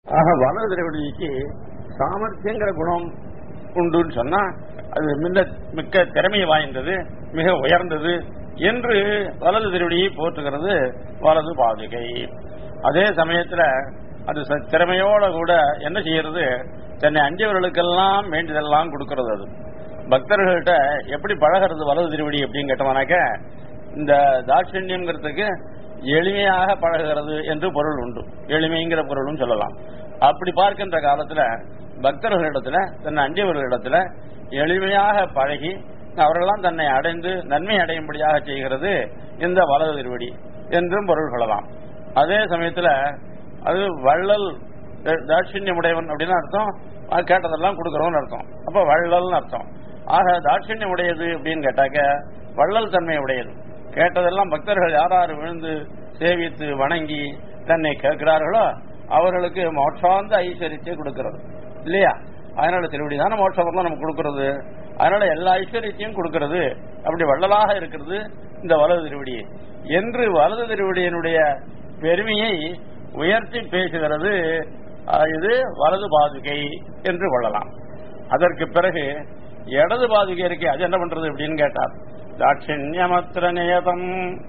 ஆக வலது திருவடிக்கு சாமர்த்தியங்கிற குணம் உண்டுன்னு சொன்னா அது மிக மிக்க திறமை வாய்ந்தது மிக உயர்ந்தது என்று வலது திருவடியை போற்றுகிறது வலது பாதுகை அதே சமயத்துல அது ச- திறமையோட கூட என்ன செய்யறது தன்னை அஞ்சவர்களுக்கெல்லாம் வேண்டியதெல்லாம் கொடுக்கிறது அது பக்தர்கள்ட்ட எப்படி பழகிறது வலது திருவடி அப்படின்னு கேட்டோம்னாக்க இந்த தாட்சண்யம்ங்கிறதுக்கு எளிமையாக பழகுகிறது என்று பொருள் உண்டு எளிமைங்கிற பொருளும் சொல்லலாம் அப்படி பார்க்கின்ற காலத்துல பக்தர்களிடத்துல தன்னை அண்டியவர்களிடத்துல எளிமையாக பழகி அவர்களெல்லாம் தன்னை அடைந்து நன்மை அடையும்படியாக செய்கிறது இந்த வலது திருவடி என்றும் பொருள் கொள்ளலாம் அதே சமயத்துல அது வள்ளல் தா- தாட்சண்யமுடையவன் அப்படின்னு அர்த்தம் அது கேட்டதெல்லாம் கொடுக்கறவன் அர்த்தம் அப்ப வள்ளல்னு அர்த்தம் ஆக தாட்சண்யம் உடையது அப்படின்னு கேட்டாக்க வள்ளல் தன்மை உடையது கேட்டதெல்லாம் பக்தர்கள் யார் யார் விழுந்து சேவித்து வணங்கி தன்னை கேட்கிறார்களோ அவர்களுக்கு மோட்சாந்த ஐஸ்வர்யத்தை கொடுக்கிறது இல்லையா அதனால திருவடி தானே மோட்சம் நமக்கு கொடுக்கிறது அதனால எல்லா ஐஸ்வர்யத்தையும் கொடுக்கிறது அப்படி வள்ளலாக இருக்கிறது இந்த வலது திருவடி என்று வலது திருவடியினுடைய பெருமையை உயர்த்தி பேசுகிறது அஹ், இது வலது பாதுகை என்று கொள்ளலாம் அதற்கு பிறகு இடது பாதுகை இருக்கே அது என்ன பண்றது அப்படின்னு கேட்டார் தாட்சிண்யமத்திர நியதம்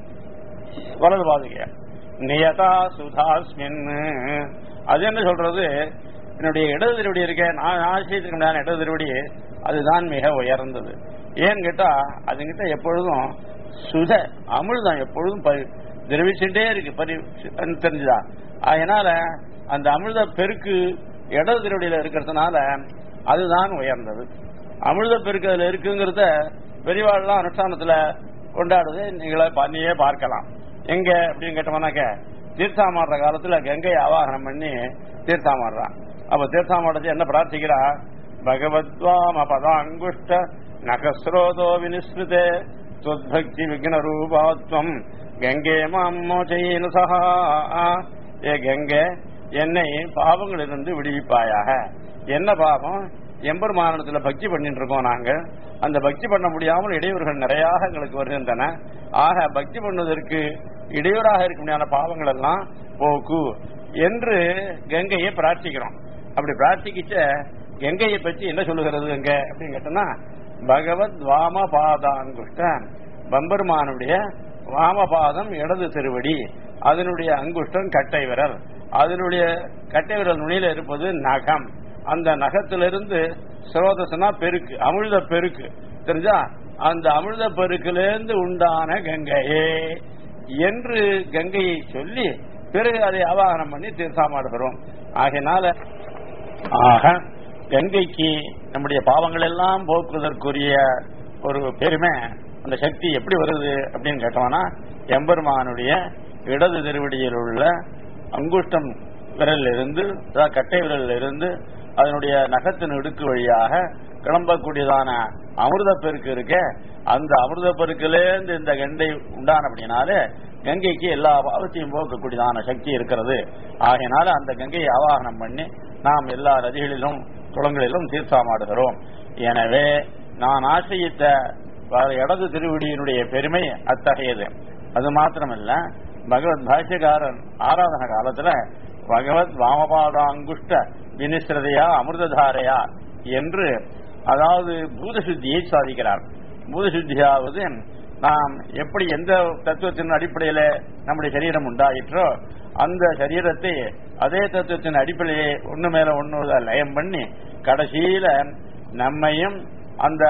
வலது பாதுகை நியதா சுதாஸ்மின் அது என்ன சொல்றது என்னுடைய இடது திருவடி இருக்க நான் ஆசிரியத்துக்கு முடியாத இடது திருவடி அதுதான் மிக உயர்ந்தது ஏன்னு கேட்டா அதுங்கிட்ட எப்பொழுதும் சுத அமிழ்தம் எப்பொழுதும் பரி- திரவிச்சுட்டே இருக்கு பரி தெரிஞ்சுதா அதனால அந்த அமிர்த பெருக்கு இடது திருவடியில இருக்கிறதுனால அதுதான் உயர்ந்தது அமிர்த பெருக்கு அதுல இருக்குங்கிறத பெரியவாள்லாம் அனுஷ்டானத்துல கொண்டாடுது நீங்களே பண்ணியே பார்க்கலாம் எங்க அப்படின்னு கேட்டோம்னாக்க தீர்த்தாமாடுற காலத்துல கங்கை ஆவாகனம் பண்ணி தீர்த்தாமாடுறான் அப்ப தீர்த்தாமாடுறது என்ன பிரார்த்திக்கிறா பகவத்வாம பதாங்குஷ்ட நகஸ்ரோதோ வினிஸ்ருதே துவத்பக்தி விக்ன ரூபாத்வம் கங்கே மாமோச்சையின் சகா ஏ கங்கை என்னை பாவங்களிலிருந்து விடுவிப்பாயாக என்ன பாவம் எம்பெருமானத்துல பக்தி பண்ணிட்டு இருக்கோம் நாங்க அந்த பக்தி பண்ண முடியாமல் இடையூறுகள் நிறைய எங்களுக்கு வருகின்றன ஆக பக்தி பண்ணுவதற்கு இடையூறாக இருக்க முடியாத பாவங்கள் எல்லாம் போக்கு என்று கங்கையை பிரார்த்திக்கிறோம் அப்படி பிரார்த்திக்கிச்ச கங்கையை பற்றி என்ன சொல்லுகிறது கங்கை அப்படின்னு கேட்டோம்னா பகவத் வாம பாதாங்குஷ்டன் பம்பெருமானுடைய வாமபாதம் இடது திருவடி அதனுடைய அங்குஷ்டம் கட்டை விரல் அதனுடைய கட்டை விரல் நுனியில இருப்பது நகம் அந்த நகத்திலிருந்து சிரோதசனா பெருக்கு அமிழ்த பெருக்கு தெரிஞ்சா அந்த அமிழ்த பெருக்கிலிருந்து உண்டான கங்கையே என்று கங்கையை சொல்லி பிறகு அதை ஆவாகனம் பண்ணி தீர்த்தாமாடுகிறோம் ஆகையினால ஆக கங்கைக்கு நம்முடைய பாவங்கள் எல்லாம் போக்குவதற்குரிய ஒரு பெருமை அந்த சக்தி எப்படி வருது அப்படின்னு கேட்டோம்னா எம்பெருமானுடைய இடது திருவடியில் உள்ள அங்குஷ்டம் விரலில் இருந்து அதாவது கட்டை விரலில் இருந்து அதனுடைய நகத்தின் இடுக்கு வழியாக கிளம்பக்கூடியதான அமிர்த பெருக்கு இருக்க அந்த அமிர்த பெருக்கிலேருந்து இந்த கங்கை உண்டான அப்படின்னாலே கங்கைக்கு எல்லா பாவத்தையும் போக்கக்கூடியதான சக்தி இருக்கிறது ஆகையினால அந்த கங்கையை ஆவாகனம் பண்ணி நாம் எல்லா நதிகளிலும் குளங்களிலும் தீர்த்தாமாடுகிறோம் எனவே நான் ஆசிரியித்த வ- இடது திருவடியினுடைய பெருமை அத்தகையது அது மாத்திரமல்ல பகவத் பாஷ்யக்காரன் ஆராதன காலத்துல பகவத் வாமபாதாங்குஷ்ட வினிஸ்ரதையா அமிர்ததாரையா என்று அதாவது பூதசுத்தியை சாதிக்கிறார் பூதசுத்தியாவது நாம் எப்படி எந்த தத்துவத்தின் அடிப்படையில நம்முடைய சரீரம் உண்டாயிற்றோ அந்த சரீரத்தை அதே தத்துவத்தின் அடிப்படையிலே ஒண்ணு மேல ஒண்ணு லயம் பண்ணி கடைசியில நம்மையும் அந்த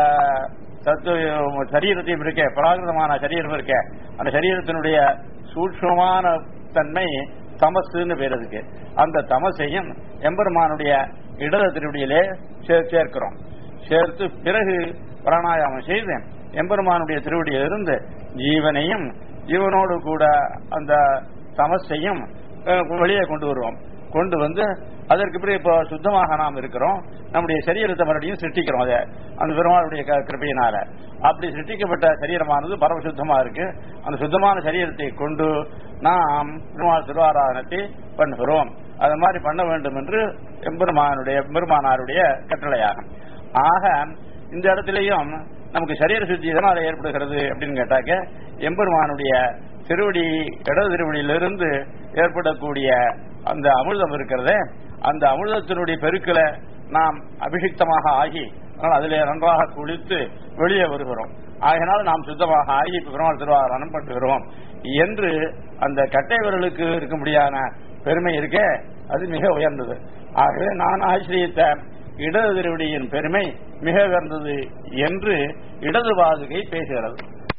தத்துவ சரீரத்தையும் இருக்க பிராகிருதமான சரீரம் இருக்க அந்த சரீரத்தினுடைய சூட்சமான தன்மை தமசுன்னு பேர் அதுக்கு அந்த தமசையும் எம்பெருமானுடைய இடது திருவடியிலே சே- சேர்க்கிறோம் சேர்த்து பிறகு பிராணாயாமம் செய்து எம்பெருமானுடைய திருவடியிலிருந்து ஜீவனையும் ஜீவனோடு கூட அந்த தமசையும் அஹ், வெளியே கொண்டு வருவோம் கொண்டு வந்து அதற்கு பிறகு இப்போ சுத்தமாக நாம் இருக்கிறோம் நம்முடைய சரீரத்தை மறுபடியும் சிருஷ்டிக்கிறோம் அதை அந்த பெருமாளுடைய க- கிருபையினால அப்படி சிருஷ்டிக்கப்பட்ட சரீரமானது பரமசுத்தமா இருக்கு அந்த சுத்தமான சரீரத்தை கொண்டு நாம் பெருமாள் திருவாராதனத்தை பண்ணுகிறோம் அது மாதிரி பண்ண வேண்டும் என்று எம்பெருமானுடைய எம்பெருமானாருடைய கட்டளையாகும் ஆக இந்த இடத்திலையும் நமக்கு சரீர சுத்தி எதனால் ஏற்படுகிறது அப்படின்னு கேட்டாக்க எம்பெருமானுடைய திருவடி இடது திருவடியிலிருந்து ஏற்படக்கூடிய அந்த அமிர்தம் இருக்கிறதே அந்த அமிர்தத்தினுடைய பெருக்கில நாம் அபிஷிக்தமாக ஆகி அதனால் அதிலே நன்றாக குளித்து வெளியே வருகிறோம் ஆகையினால் நாம் சுத்தமாக ஆகி இப்ப பெருமாள் திருவாரணம் பண்ணுகிறோம் என்று அந்த கட்டை விரலுக்கு இருக்கும்படியான பெருமை இருக்கே அது மிக உயர்ந்தது ஆகவே நான் ஆசிரியத்த இடது திருவடியின் பெருமை மிக உயர்ந்தது என்று இடது பாதுகை பேசுகிறது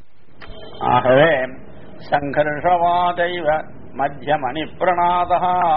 ஆகவே சங்கர்ஷவாதைவ மத்திய மணி பிரணாதா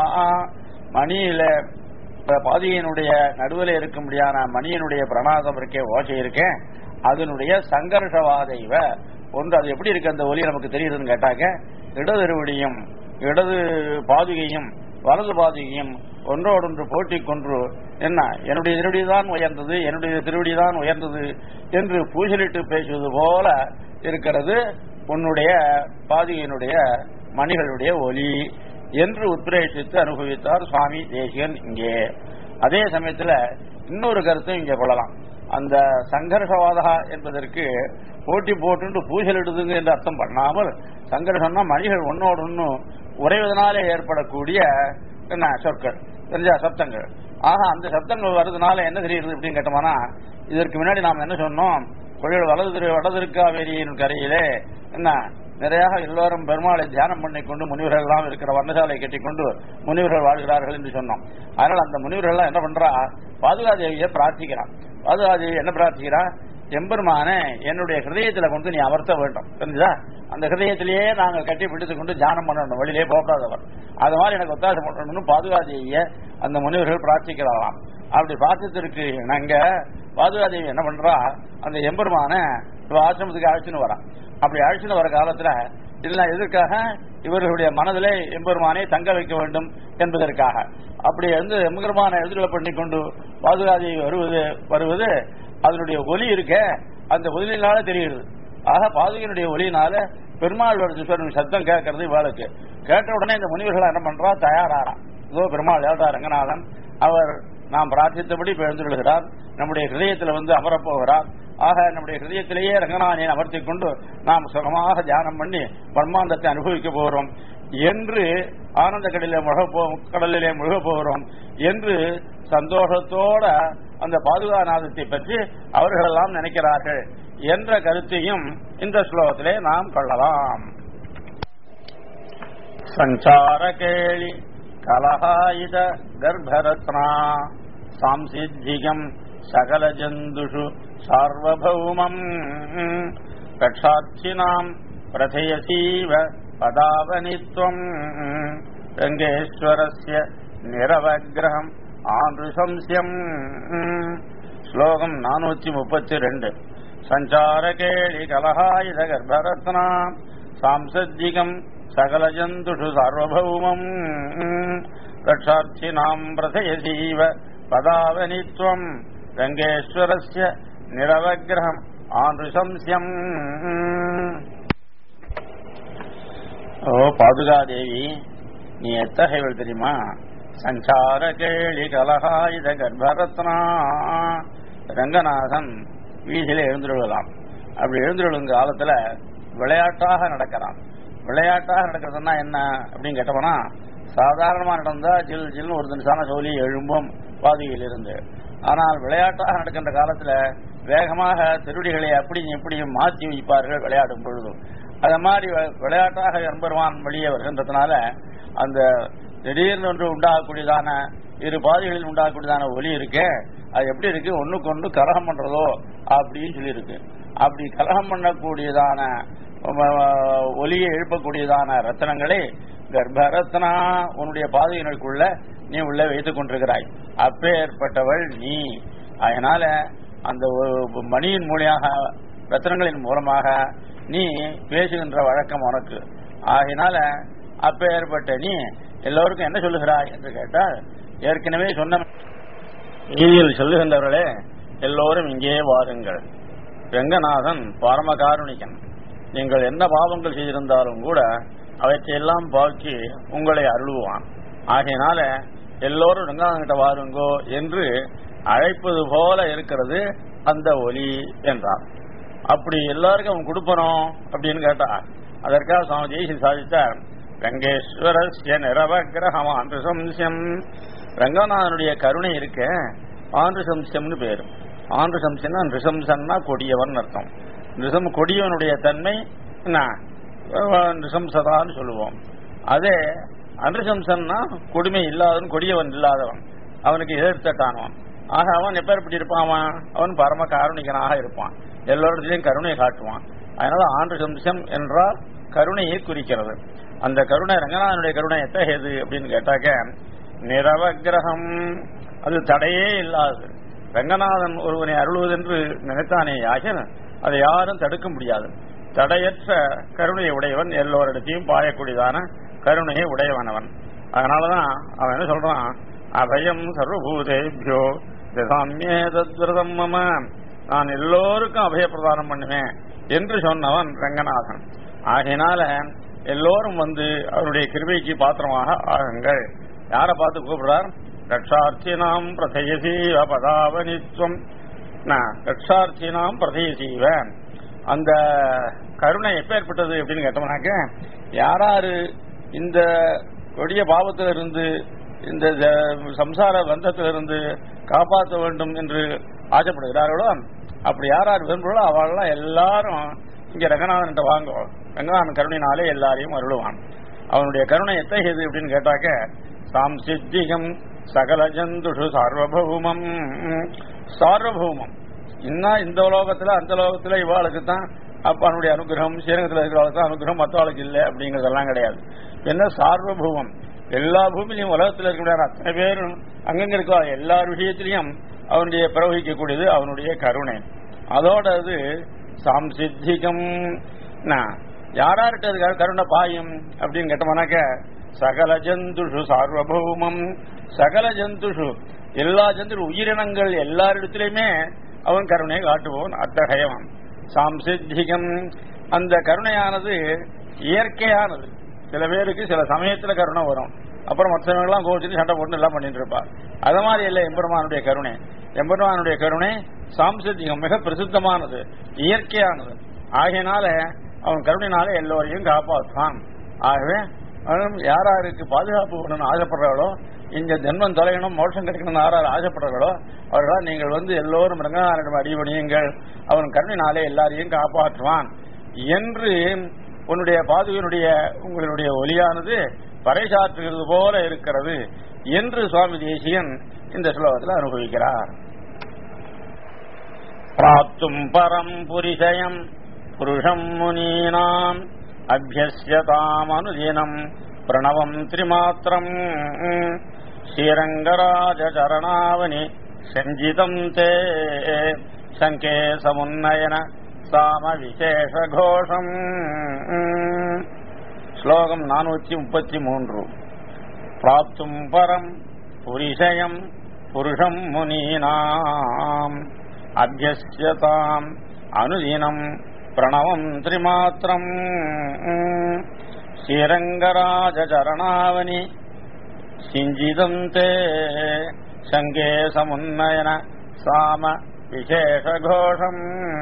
மணியில இப்ப பாதியினுடைய நடுவில் இருக்கும்படியான மணியினுடைய பிரணாதம் இருக்கே ஓசை இருக்கே அதனுடைய சங்கர்ஷவாதைவ ஒன்று அது எப்படி இருக்கு அந்த ஒலி நமக்கு தெரியுதுன்னு கேட்டாக்க இடது திருவடியும் இடது பாதுகையும் வலது பாதுகையும் ஒன்றோடொன்று போட்டி கொன்று என்ன என்னுடைய திருவடி தான் உயர்ந்தது என்னுடைய திருவடி தான் உயர்ந்தது என்று பூசலிட்டு பேசுவது போல இருக்கிறது உன்னுடைய பாதிகையினுடைய மணிகளுடைய ஒலி என்று உத்ரேஷித்து அனுபவித்தார் சுவாமி தேசிகன் இங்கே அதே சமயத்துல இன்னொரு கருத்தும் இங்கே கொள்ளலாம் அந்த சங்கர்ஷவாதா என்பதற்கு போட்டி போட்டு பூசலிடுதுங்க என்று அர்த்தம் பண்ணாமல் சங்கர்ஷம்னா மணிகள் ஒன்னோடு ஒன்று உறைவதனாலே ஏற்படக்கூடிய என்ன சொற்கள் தெரிஞ்ச சப்தங்கள் ஆக அந்த சப்தங்கள் வர்றதுனால என்ன தெரியுது அப்படின்னு கேட்டோம்னா இதற்கு முன்னாடி நாம் என்ன சொன்னோம் கொள்கை வலது திரு வடதிருக்காவேரியின் கரையிலே என்ன நிறைய எல்லோரும் பெருமாளை தியானம் பண்ணிக்கொண்டு முனிவர்கள் எல்லாம் இருக்கிற வர்ணசாலை கட்டிக்கொண்டு முனிவர்கள் வாழ்கிறார்கள் என்று சொன்னோம் அதனால அந்த முனிவர்கள் எல்லாம் என்ன பண்றா பாதுகாதேவியை பிரார்த்திக்கிறான் பாதுகாதேவி என்ன பிரார்த்திக்கிறா எம்பெருமானே என்னுடைய ஹிருதயத்துல கொண்டு நீ அமர்த்த வேண்டும் தெரிஞ்சுதா அந்த ஹிருதயத்திலேயே நாங்கள் கட்டி பிடித்துக் கொண்டு தியானம் பண்ணணும் வழியிலே போகாதவர் அது மாதிரி எனக்கு ஒத்தாசை பண்ணணும்னு பாதுகாதேவிய அந்த முனிவர்கள் பிரார்த்திக்கிறாராம் அப்படி பிரார்த்தித்திருக்கு நாங்க பாதுகாதேவி என்ன பண்றா அந்த எம்பெருமான இவ ஆசிரமத்துக்கு அழைச்சுன்னு வரா அப்படி அழைச்சுன்னு வர காலத்துல இதெல்லாம் எதற்காக இவர்களுடைய மனதிலே எம்பெருமானை தங்க வைக்க வேண்டும் என்பதற்காக அப்படி வந்து எம்பெருமான எதிர்களை பண்ணி கொண்டு பாதுகாதேவி வருவது வருவது அதனுடைய ஒலி இருக்க அந்த ஒலியினால தெரியுது ஆக பாதுகையினுடைய ஒலியினால பெருமாள் வருது சத்தம் கேட்கறது இவாளுக்கு கேட்ட உடனே இந்த முனிவர்கள் என்ன பண்றா தயாராறாம் இதோ பெருமாள் ஏதா ரங்கநாதன் அவர் நாம் பிரார்த்தித்தபடி இப்ப எழுந்துள்ளார் நம்முடைய ஹிருதயத்தில் வந்து அமரப்போகிறார் ஆக நம்முடைய ஹிருதயத்திலேயே ரங்கநாதனை அமர்த்தி கொண்டு நாம் சுகமாக தியானம் பண்ணி பிரம்மாண்டத்தை அனுபவிக்க போகிறோம் என்று ஆனந்த கடலிலே முழக போ கடலிலே முழுக போகிறோம் என்று சந்தோஷத்தோட அந்த பாதுகாநாதத்தை பற்றி அவர்கள் எல்லாம் நினைக்கிறார்கள் என்ற கருத்தையும் இந்த ஸ்லோகத்திலே நாம் கொள்ளலாம் சஞ்சார கேளி கலஹாயுத கர்ப்பரத்னா சாம்சித்திகம் சகல ஜந்துஷு சார்வபௌமம் ரக்ஷாட்சினாம் பிரதயசீவ பதாவனித்வம் ரங்கேஸ்வரஸ்ய நிரவகிரகம் ஆந்திருசம்சியம் ஸ்லோகம் நானூத்தி முப்பத்தி ரெண்டு சஞ்சாரகேளி கலஹாயுத கர்ப்பரத்னா சாம்சத்திகம் சகலஜந்துஷு சார்வபௌமம் ரக்ஷார்த்தினாம் பிரதயசீவ பதாவனித்வம் ரங்கேஸ்வரஸ்ய நிரவகிரகம் ஆந்திருசம்சியம் ஓ பாதுகாதேவி நீ எத்தகையவள் தெரியுமா சஞ்சார கேளி கலகாயுத கர்ப்பரத்னா ரங்கநாதன் வீதியில எழுந்துருளலாம் அப்படி எழுந்துருளும் காலத்துல விளையாட்டாக நடக்கிறான் விளையாட்டாக நடக்கிறதுனா என்ன அப்படின்னு கேட்டோம்னா சாதாரணமா நடந்தா ஜில் ஜில்னு ஒரு தினசான சோழி எழும்பும் பாதியில் இருந்து ஆனால் விளையாட்டாக நடக்கின்ற காலத்துல வேகமாக திருடிகளை அப்படி இப்படியும் மாற்றி வைப்பார்கள் விளையாடும் பொழுதும் அத மாதிரி விளையாட்டாக எம்பெருமான் வெளியே வருகின்றதுனால அந்த திடீர்னு ஒன்று உண்டாகக்கூடியதான இரு பாதைகளில் உண்டாகக்கூடியதான ஒலி இருக்கே அது எப்படி இருக்கு ஒண்ணுக்கு ஒன்று கலகம் பண்றதோ அப்படின்னு சொல்லியிருக்கு அப்படி கலகம் பண்ணக்கூடியதான ஒலியை எழுப்பக்கூடியதான ரத்தனங்களை கர்ப்பரத்னா உன்னுடைய பாதையினருக்குள்ள நீ உள்ள வைத்துக் கொண்டிருக்கிறாய் அப்பேற்பட்டவள் நீ அதனால அந்த மணியின் மூலியாக ரத்தனங்களின் மூலமாக நீ பேசுகின்ற வழக்கம் உனக்கு ஆகினால அப்பேற்பட்ட நீ எல்லோருக்கும் என்ன சொல்லுகிறாய் என்று கேட்டால் ஏற்கனவே சொன்ன நீதியில் சொல்லுகின்றவர்களே எல்லோரும் இங்கே வாருங்கள் ரங்கநாதன் பரமகாருணிகன் நீங்கள் என்ன பாவங்கள் செய்திருந்தாலும் கூட அவற்றையெல்லாம் பாக்கி உங்களை அருளுவான் ஆகையினால எல்லோரும் ரங்கநாதன் வாருங்கோ என்று அழைப்பது போல இருக்கிறது அந்த ஒலி என்றார் அப்படி எல்லாருக்கும் அவன் கொடுப்பனும் அப்படின்னு கேட்டா அதற்காக சுவாமி ஜெய்சி சாதித்தார் ரங்கேஸ்வரஸ்ய நிரவகிரகமான் சம்சியம் ரங்கநாதனுடைய கருணை இருக்க ஆந்திரசம்சம்னு பேரு ஆந்திரசம்சம்னா நிருசம்சன்னா கொடியவன் அர்த்தம் நிருசம் கொடியவனுடைய தன்மை என்ன நிருசம்சதான்னு சொல்லுவோம் அதே அனுசம்சன்னா கொடுமை இல்லாதவன் கொடியவன் இல்லாதவன் அவனுக்கு எதிர்த்தட்டானவன் ஆக அவன் எப்பேற்பட்டு இருப்பான் அவன் அவன் பரம காருணிகனாக இருப்பான் எல்லோரிடத்திலையும் கருணையை காட்டுவான் அதனால ஆண்டு சம்சம் என்றால் கருணையை குறிக்கிறது அந்த கருணை ரங்கநாதனுடைய கருணை எத்தகையது அப்படின்னு கேட்டாக்க நிரவகிரகம் அது தடையே இல்லாதது ரங்கநாதன் ஒருவனை அருள்வதென்று நினைத்தானே ஆகிய அதை யாரும் தடுக்க முடியாது தடையற்ற கருணையை உடையவன் எல்லோரிடத்தையும் பாயக்கூடியதான கருணையை உடையவனவன் அதனாலதான் அவன் என்ன சொல்றான் அபயம் சர்வபூதேபியோ தசாமியே தத்விரதம் மம நான் எல்லோருக்கும் அபய பிரதானம் பண்ணுவேன் என்று சொன்னவன் ரங்கநாதன் ஆகையினால எல்லோரும் வந்து அவருடைய கிருபைக்கு பாத்திரமாக ஆகுங்கள் யாரை பார்த்து கூப்பிடுறார் ரட்சார்த்தினாம் பிரதயசீவ பதாவனித்வம் ரட்சார்த்தினாம் பிரதயசீவ அந்த கருணை எப்பேற்பட்டது அப்படின்னு கேட்டோம்னாக்க யாராரு இந்த கொடிய பாவத்திலிருந்து இந்த சம்சார பந்தத்திலிருந்து காப்பாற்ற வேண்டும் என்று ஆசைப்படுகிறார்களோ அப்படி யார் யார் விரும்புகளோ அவளெல்லாம் எல்லாரும் இங்க ரங்கநாதன் வாங்கோ ரங்கநாதன் கருணையினாலே எல்லாரையும் அருளுவான் அவனுடைய கருணை எத்தகையது அப்படின்னு கேட்டாக்க சாம்சித்திகம் சகல ஜந்துஷு சார்வபௌமம் சார்வபௌமம் இன்னும் இந்த லோகத்துல அந்த லோகத்துல இவாளுக்கு தான் அப்பனுடைய அனுகிரகம் ஸ்ரீரங்கத்தில் இருக்கிறவளுக்கு அனுகிரகம் மற்றவாளுக்கு இல்லை அப்படிங்கறதெல்லாம் கிடையாது என்ன சார்வபூமம் எல்லா பூமியிலையும் உலகத்தில் இருக்க அத்தனை பேரும் அங்கங்க இருக்க எல்லார் விஷயத்திலையும் அவனுடைய பிரவகிக்கக்கூடியது அவனுடைய கருணை அதோட அது சாம்சித்திகம் யாரார்கிட்ட அது கருணை பாயும் அப்படின்னு கேட்டோம்னாக்க சகல ஜந்துஷு சார்வபௌமம் சகல ஜந்துஷு எல்லா ஜந்து உயிரினங்கள் எல்லாரிடத்திலுமே அவன் கருணையை காட்டுவோன் அத்தகையவன் சாம்சித்திகம் அந்த கருணையானது இயற்கையானது சில பேருக்கு சில சமயத்துல கருணை வரும் அப்புறம் மற்ற சமயங்கள்லாம் கோச்சிட்டு சண்டை போட்டு எல்லாம் பண்ணிட்டு இருப்பா அது மாதிரி இல்லை எம்பெருமானுடைய கருணை எம்பெருமானுடைய கருணை சாம்சித்திகம் மிக பிரசித்தமானது இயற்கையானது ஆகையினால அவன் கருணையினால எல்லோரையும் காப்பாற்றுவான் ஆகவே யார் யாருக்கு பாதுகாப்பு பண்ணணும்னு ஆசைப்படுறாங்களோ இந்த ஜென்மம் தொலையணும் மோட்சம் கிடைக்கணும்னு யாரார் ஆசைப்படுறாங்களோ அவர்களால் நீங்கள் வந்து எல்லோரும் ரங்கநாதனிடம் அடிபணியுங்கள் அவன் கருணையினாலே எல்லாரையும் காப்பாற்றுவான் என்று உன்னுடைய பாதுகனுடைய உங்களுடைய ஒலியானது பறைசாற்றுகிறது போல இருக்கிறது என்று சுவாமி தேசியன் இந்த ஸ்லோகத்தில் அனுபவிக்கிறார் பிராப்தும் பரம் புரிஷயம் புருஷம் முனீனாம் அபியசியதாம் அனுதினம் பிரணவம் திரிமாத்திரம் ஸ்ரீரங்கராஜரணாவனி சஞ்சிதம் தே சங்கே சமுன்னயன சாம விசேஷ கோஷம் ஸ்லோகம் நானூற்றி முப்பத்தி மூன்று பிராப்தும் பரம் புரிஷயம் புருஷம் முனீனாம் அபியசியதாம் அனுதினம் பிரணவம் திரிமாத்திரம் ஸ்ரீரங்கராஜரணாவனி சிஞ்சிதம் தே சங்கே சமுன்னயன சாம விசேஷகோஷம்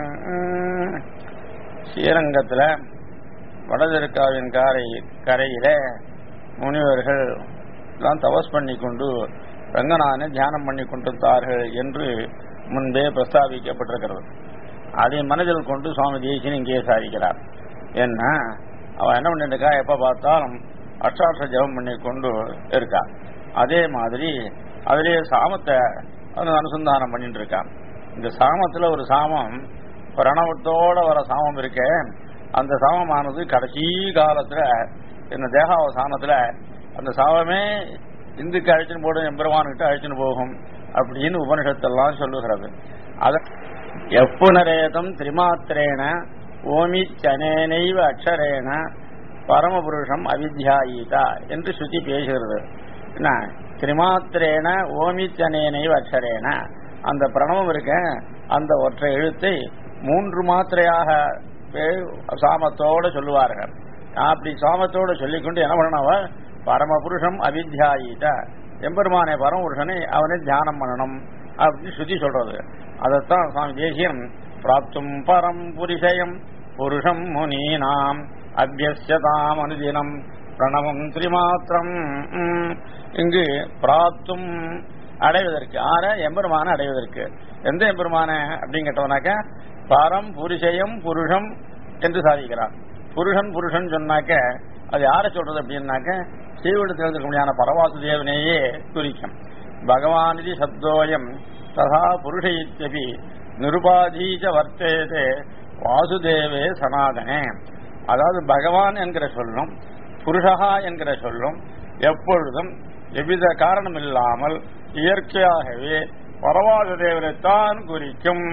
ஸ்ரீரங்கத்தில் வடதிருக்காவின் கரை கரையில முனிவர்கள் எல்லாம் தபஸ் பண்ணி கொண்டு ரங்கநாதனை தியானம் பண்ணி கொண்டிருந்தார்கள் என்று முன்பே பிரஸ்தாபிக்கப்பட்டிருக்கிறது அதை மனதில் கொண்டு சுவாமி தேசியன் இங்கே சாதிக்கிறார் என்ன அவன் என்ன பண்ணிட்டு இருக்கா எப்ப பார்த்தாலும் அஷ்டாட்ச ஜபம் பண்ணி கொண்டு இருக்கா அதே மாதிரி அதிலே சாமத்தை வந்து அனுசந்தானம் பண்ணிட்டு இருக்கான் இந்த சாமத்துல ஒரு சாமம் பிரணவத்தோட வர சாமம் இருக்க அந்த சாமமானது கடைசி காலத்துல இந்த தேகாவசானத்துல அந்த சாமமே இந்துக்கு அழைச்சின்னு போடும் எம்பெருமான்கிட்ட அழைச்சின்னு போகும் அப்படின்னு உபனிஷத்தெல்லாம் சொல்லுகிறது அத எப்புனரேதம் திரிமாத்திரேன ஓமி சனேனைவ அக்ஷரேன பரமபுருஷம் அவித்யாயீதா என்று ஸ்ருதி பேசுகிறது என்ன திரிமாத்திரேன ஓமி சனேனைவ அக்ஷரேன அந்த பிரணவம் இருக்க அந்த ஒற்றை எழுத்தை மூன்று மாத்திரையாக சாமத்தோட சொல்லுவார்கள் அப்படி சாமத்தோட சொல்லிக்கொண்டு என்ன பண்ணவ பரமபுருஷம் அவித்யாயீத எம்பெருமானே பரமபுருஷனை அவனை தியானம் பண்ணணும் அப்படின்னு ஸ்ருதி சொல்றது அதைத்தான் சுவாமி தேசியம் பிராப்தும் பரம் புரிஷயம் புருஷம் முனீனாம் அபியசியதாம் அனுதினம் பிரணவம் திரிமாத்திரம் ம், இங்கு பிராத்தும் அடைவதற்கு ஆற எம்பெருமான அடைவதற்கு எந்த எம்பெருமான அப்படின்னு கேட்டோம்னாக்க பரம் புருஷயம் புருஷம் என்று சாதிக்கிறார் புருஷன் புருஷன் சொன்னாக்க அது யாரை சொல்றது அப்படின்னாக்க ஸ்ரீவிடத்தில் இருக்கக்கூடியான பரவாசு தேவனையே குறிக்கும் பகவானிதி சப்தோயம் ததா புருஷ இத்தியபி நிருபாதீஜ வர்த்தேதே வாசுதேவே சனாதனே அதாவது பகவான் என்கிற சொல்லும் புருஷகா என்கிற சொல்லும் எப்பொழுதும் எவ்வித காரணம் இல்லாமல் இயற்கையாகவே பரவாசு தேவரைத்தான் குறிக்கும்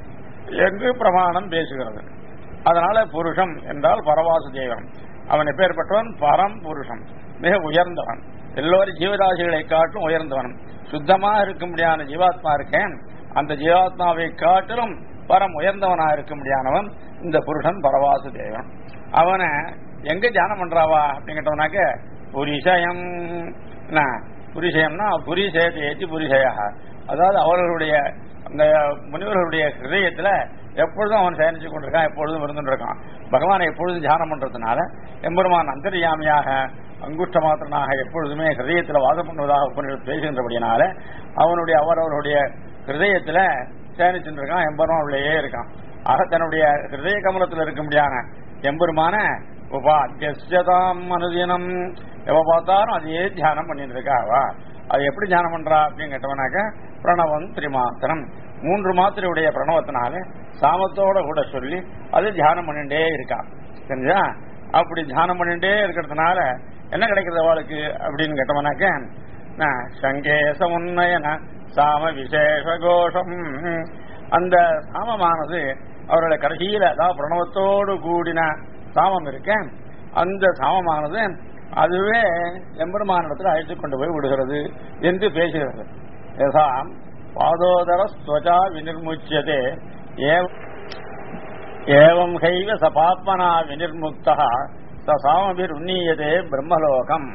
என்று பிரமாணம் பேசுகிறது அதனால புருஷம் என்றால் பரவாசு தேவன் அவன் எப்பேற்பட்டவன் பரம் புருஷன் மிக உயர்ந்தவன் எல்லோரும் ஜீவராசிகளை காட்டும் உயர்ந்தவன் சுத்தமா இருக்கும்படியான ஜீவாத்மா இருக்கேன் அந்த ஜீவாத்மாவை காட்டிலும் பரம் உயர்ந்தவனா இருக்கும்படியானவன் இந்த புருஷன் பரவாசு தேவன் அவனை எங்க தியானம் பண்றாவா அப்படின்னு கேட்டவனாக்க புரிஷயம் என்ன, புரிஷயம்னா புரிஷயத்தை ஏற்றி புரிஷயா அதாவது அவர்களுடைய அந்த முனிவர்களுடைய ஹிருதயத்துல எப்பொழுதும் அவன் பயணிச்சு கொண்டிருக்கான் எப்பொழுதும் இருந்துட்டு இருக்கான் பகவானை எப்பொழுதும் தியானம் பண்றதுனால எம்பெருமான் அந்தர்யாமியாக அங்குஷ்ட மாத்திரனாக எப்பொழுதுமே ஹிருதயத்தில் வாதம் பண்ணுவதாக உபநிடத்தில் பேசுகின்றபடினால அவனுடைய அவரவருடைய ஹிருதயத்துல சேனிச்சுட்டு இருக்கான் எம்பெருமானுள்ளேயே இருக்கான் ஆக தன்னுடைய ஹிருதய கமலத்தில் இருக்க முடியாத எம்பெருமான உபாத்தியதாம் அனுதினம் எவ பார்த்தாலும் அதையே தியானம் பண்ணிட்டு இருக்காவா அது எப்படி தியானம் பண்றா அப்படின்னு கேட்டவனாக்க பிரணவம் திரிமாத்திரம் மூன்று மாத்திரையுடைய பிரணவத்தினால சாமத்தோட கூட சொல்லி அது தியானம் பண்ணிட்டே இருக்கான் தெரிஞ்சா அப்படி தியானம் பண்ணிட்டே இருக்கிறதுனால என்ன கிடைக்கிறது அவளுக்கு அப்படின்னு கேட்டவனாக்க நான் சங்கேச உன்னயன சாம விசேஷ கோஷம் அந்த சாமமானது அவருடைய கடைசியில அதாவது பிரணவத்தோடு கூடின சாமம் இருக்க அந்த சாமமானது அதுவே எம்பெருமானிடத்தில் அழைத்து கொண்டு போய் விடுகிறது என்று பேசுகிறது யதாம் பாதோதர ஸ்வஜா வினிர்முச்சியதே ஏவ- ஏவம் கைவ சபாத்மனா வினிர்முக்தா சாமபிர் உன்னீயதே பிரம்மலோகம்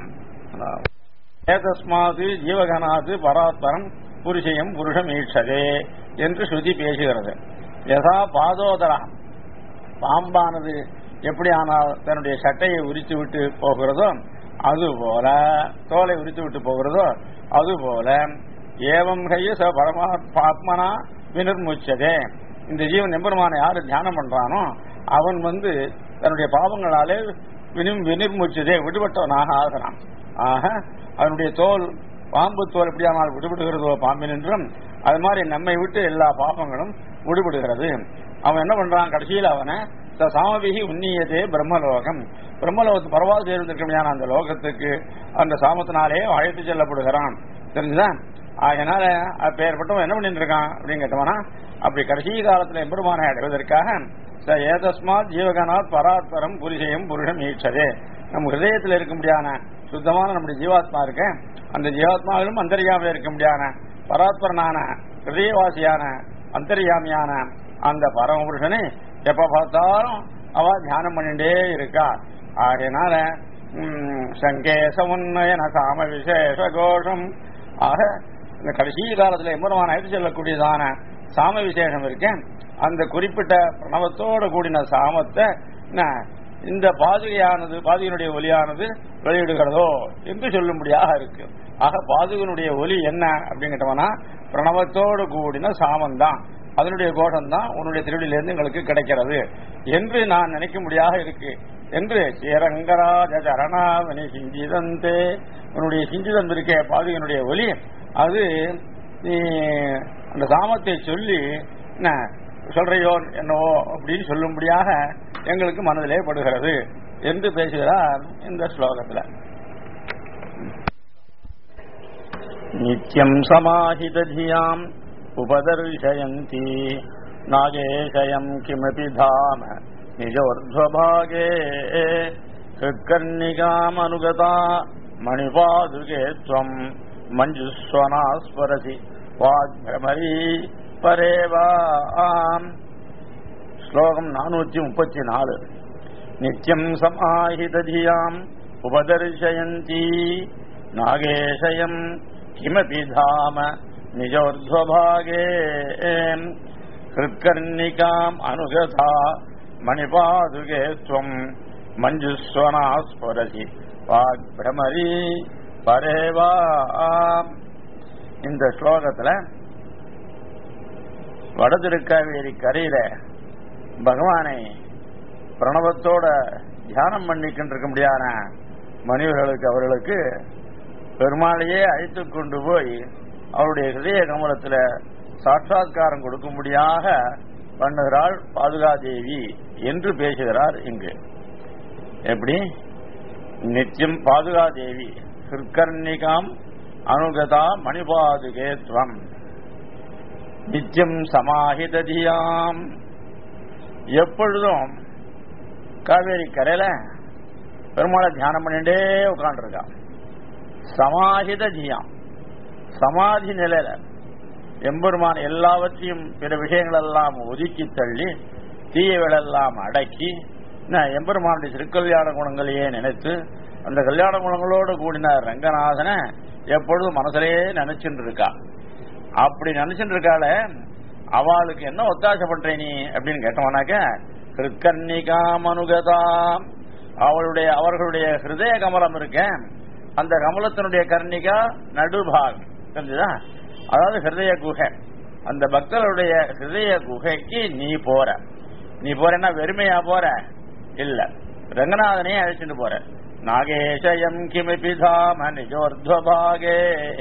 ஏதஸ்மாது ஜீவகனாது பராத்பரம் புருஷயம் புருஷம் ஈட்சதே என்று ஸ்ருதி பேசுகிறது யதா பாதோதரா பாம்பானது எப்படி ஆனால் தன்னுடைய சட்டையை உரித்து விட்டு போகிறதோ அதுபோல தோலை உரித்து விட்டு போகிறதோ அதுபோல ஏவம் கைய ச பரமாத்மனா வினிர்முச்சதே இந்த ஜீவன் எம்பெருமானை யாரு தியானம் பண்றானோ அவன் வந்து தன்னுடைய பாவங்களாலே வினிம் வினிர்முச்சதே விடுபட்டவனாக ஆகிறான் ஆக அவனுடைய தோல் பாம்பு தோல் எப்படியானால் விடுபடுகிறதோ பாம்பின் என்றும் அது மாதிரி நம்மை விட்டு எல்லா பாபங்களும் விடுபடுகிறது அவன் என்ன பண்றான் கடைசியில் அவனை ச சாமபிகி உன்னியதே பிரம்மலோகம் பிரம்மலோகத்து பரவாது சேர்ந்திருக்கமையான அந்த லோகத்துக்கு அந்த சாமத்தினாலே அழைத்து செல்லப்படுகிறான் தெரிஞ்சுதா அதனால அப்பேற்பட்டவன் என்ன பண்ணிட்டு இருக்கான் அப்படின்னு கேட்டவனா அப்படி கடைசி காலத்துல எம்பெருமானை அடைவதற்காக ச ஏதஸ்மாத் ஜீவகனாத் பராத்பரம் புருஷயம் புருஷம் ஈட்சதே நம் ஹிருதயத்தில் இருக்க முடியாத சுத்தமான நம்முடைய ஜீவாத்மா இருக்க அந்த ஜீவாத்மாவிலும் அந்தரியாமல் இருக்க முடியாத பராத்பரனான ஹிருதயவாசியான அந்தரியாமியான அந்த பரமபுருஷனை எப்ப பார்த்தாலும் அவ தியானம் பண்ணிட்டே இருக்கா ஆகையினால ம், சங்கேச உன்னயன சாம விசேஷ கோஷம் ஆக இந்த கடைசி காலத்துல எம்பெருமான் அழைத்து செல்லக்கூடியதான சாம விசேஷம் இருக்கேன் அந்த குறிப்பிட்ட பிரணவத்தோடு கூடின சாமத்தை என்ன, இந்த பாதுகையானது பாதுகையினுடைய ஒலியானது வெளியிடுகிறதோ என்று சொல்லும்படியாக இருக்கு ஆக பாதுகனுடைய ஒலி என்ன அப்படின்னு கேட்டோம்னா பிரணவத்தோடு கூடின சாமம் தான் அதனுடைய கோஷம் தான் உன்னுடைய திருவிழிலிருந்து எங்களுக்கு கிடைக்கிறது என்று நான் நினைக்கும்படியாக இருக்கு என்று ஸ்ரீரங்கராஜ சரணாவணி சிஞ்சிதந்தே உன்னுடைய சிஞ்சிதம் இருக்கே பாதுகனுடைய ஒலி அது நீ அந்த சாமத்தை சொல்லி என்ன சொல்றையோ என்னவோ அப்படின்னு சொல்லும்படியாக எங்களுக்கு மனதிலே படுகிறது என்று பேசுகிறார் இந்த ஸ்லோகத்துல நித்யம் சமாஹிததியாம் உபதர்ஷயந்தி நாகேஷயம் கிமபி தாம நிஜோர்ध्वभागे ஹிருக்கர்ணிகாமனுகதா மணிபாதுகே त्वम् மஞ்சுஸ்வனா ஸ்வரசி வாக்ரமரி பரேவா ஸ்லோகம் நானூற்றி முப்பத்தி நாலு நித்யம் சமாஹிததியாம் உபதர்ஷயந்தி நாகேஷயம் கிமபி தாம நிஜோர்ध्वभागे ஹிருக்கர்ணிகாம் அனுகதா மணிபாதுகே त्वम् மஞ்சுஸ்வனா ஸ்புரசி வாக் பிரமரி பரேவா இந்த ஸ்லோகத்துல வடதிருக்காவேரி கரையில பகவானை பிரணவத்தோட தியானம் பண்ணிக்கிட்டு இருக்க முடியாத மனிதர்களுக்கு அவர்களுக்கு பெருமாளையே அழைத்து கொண்டு போய் அவருடைய ஹிருதய கமலத்துல சாட்சாத்காரம் கொடுக்கும்படியாக பண்ணுகிறாள் பாதுகாதேவி என்று பேசுகிறார் இங்கு எப்படி நித்தியம் பாதுகாதேவி ஹிருக்கர்ணிகாம் அனுகதா மணிபாதுகேத்வம் நித்தியம் சமாஹிததியாம் எப்பொழுதும் காவேரி கரையில பெருமாளை தியானம் பண்ணிட்டே உட்காந்துருக்கான் சமாஹித ஜியாம் சமாதி நிலையில எம்பெருமான் எல்லாவற்றையும் பிற விஷயங்கள் எல்லாம் ஒதுக்கி தள்ளி தீயவளெல்லாம் அடக்கி நான் எம்பெருமானுடைய திருக்கல்யாண குணங்களையே நினைத்து அந்த கல்யாண குணங்களோடு கூடின ரங்கநாதனை எப்பொழுதும் மனசுலயே நினைச்சுட்டு இருக்கா அப்படி நினைச்சுட்டு இருக்காள அவளுக்கு என்ன ஒத்தாசை பண்ற நீ அப்படின்னு கேட்டவனாக்க கிருக்கன்னிகாம் அனுகதாம் அவளுடைய அவர்களுடைய ஹிருதய கமலம் இருக்க அந்த கமலத்தினுடைய கர்ணிகா நடுபாகம் தெரிஞ்சுதா அதாவது ஹிருதய குகை அந்த பக்தர்களுடைய ஹிருதய குகைக்கு நீ போற நீ போறேன்னா வெறுமையா போற இல்ல ரங்கநாதனையே அழைச்சிட்டு போற நாகேஷயம் கிமிபி தாம நிஜோர்துவபாகே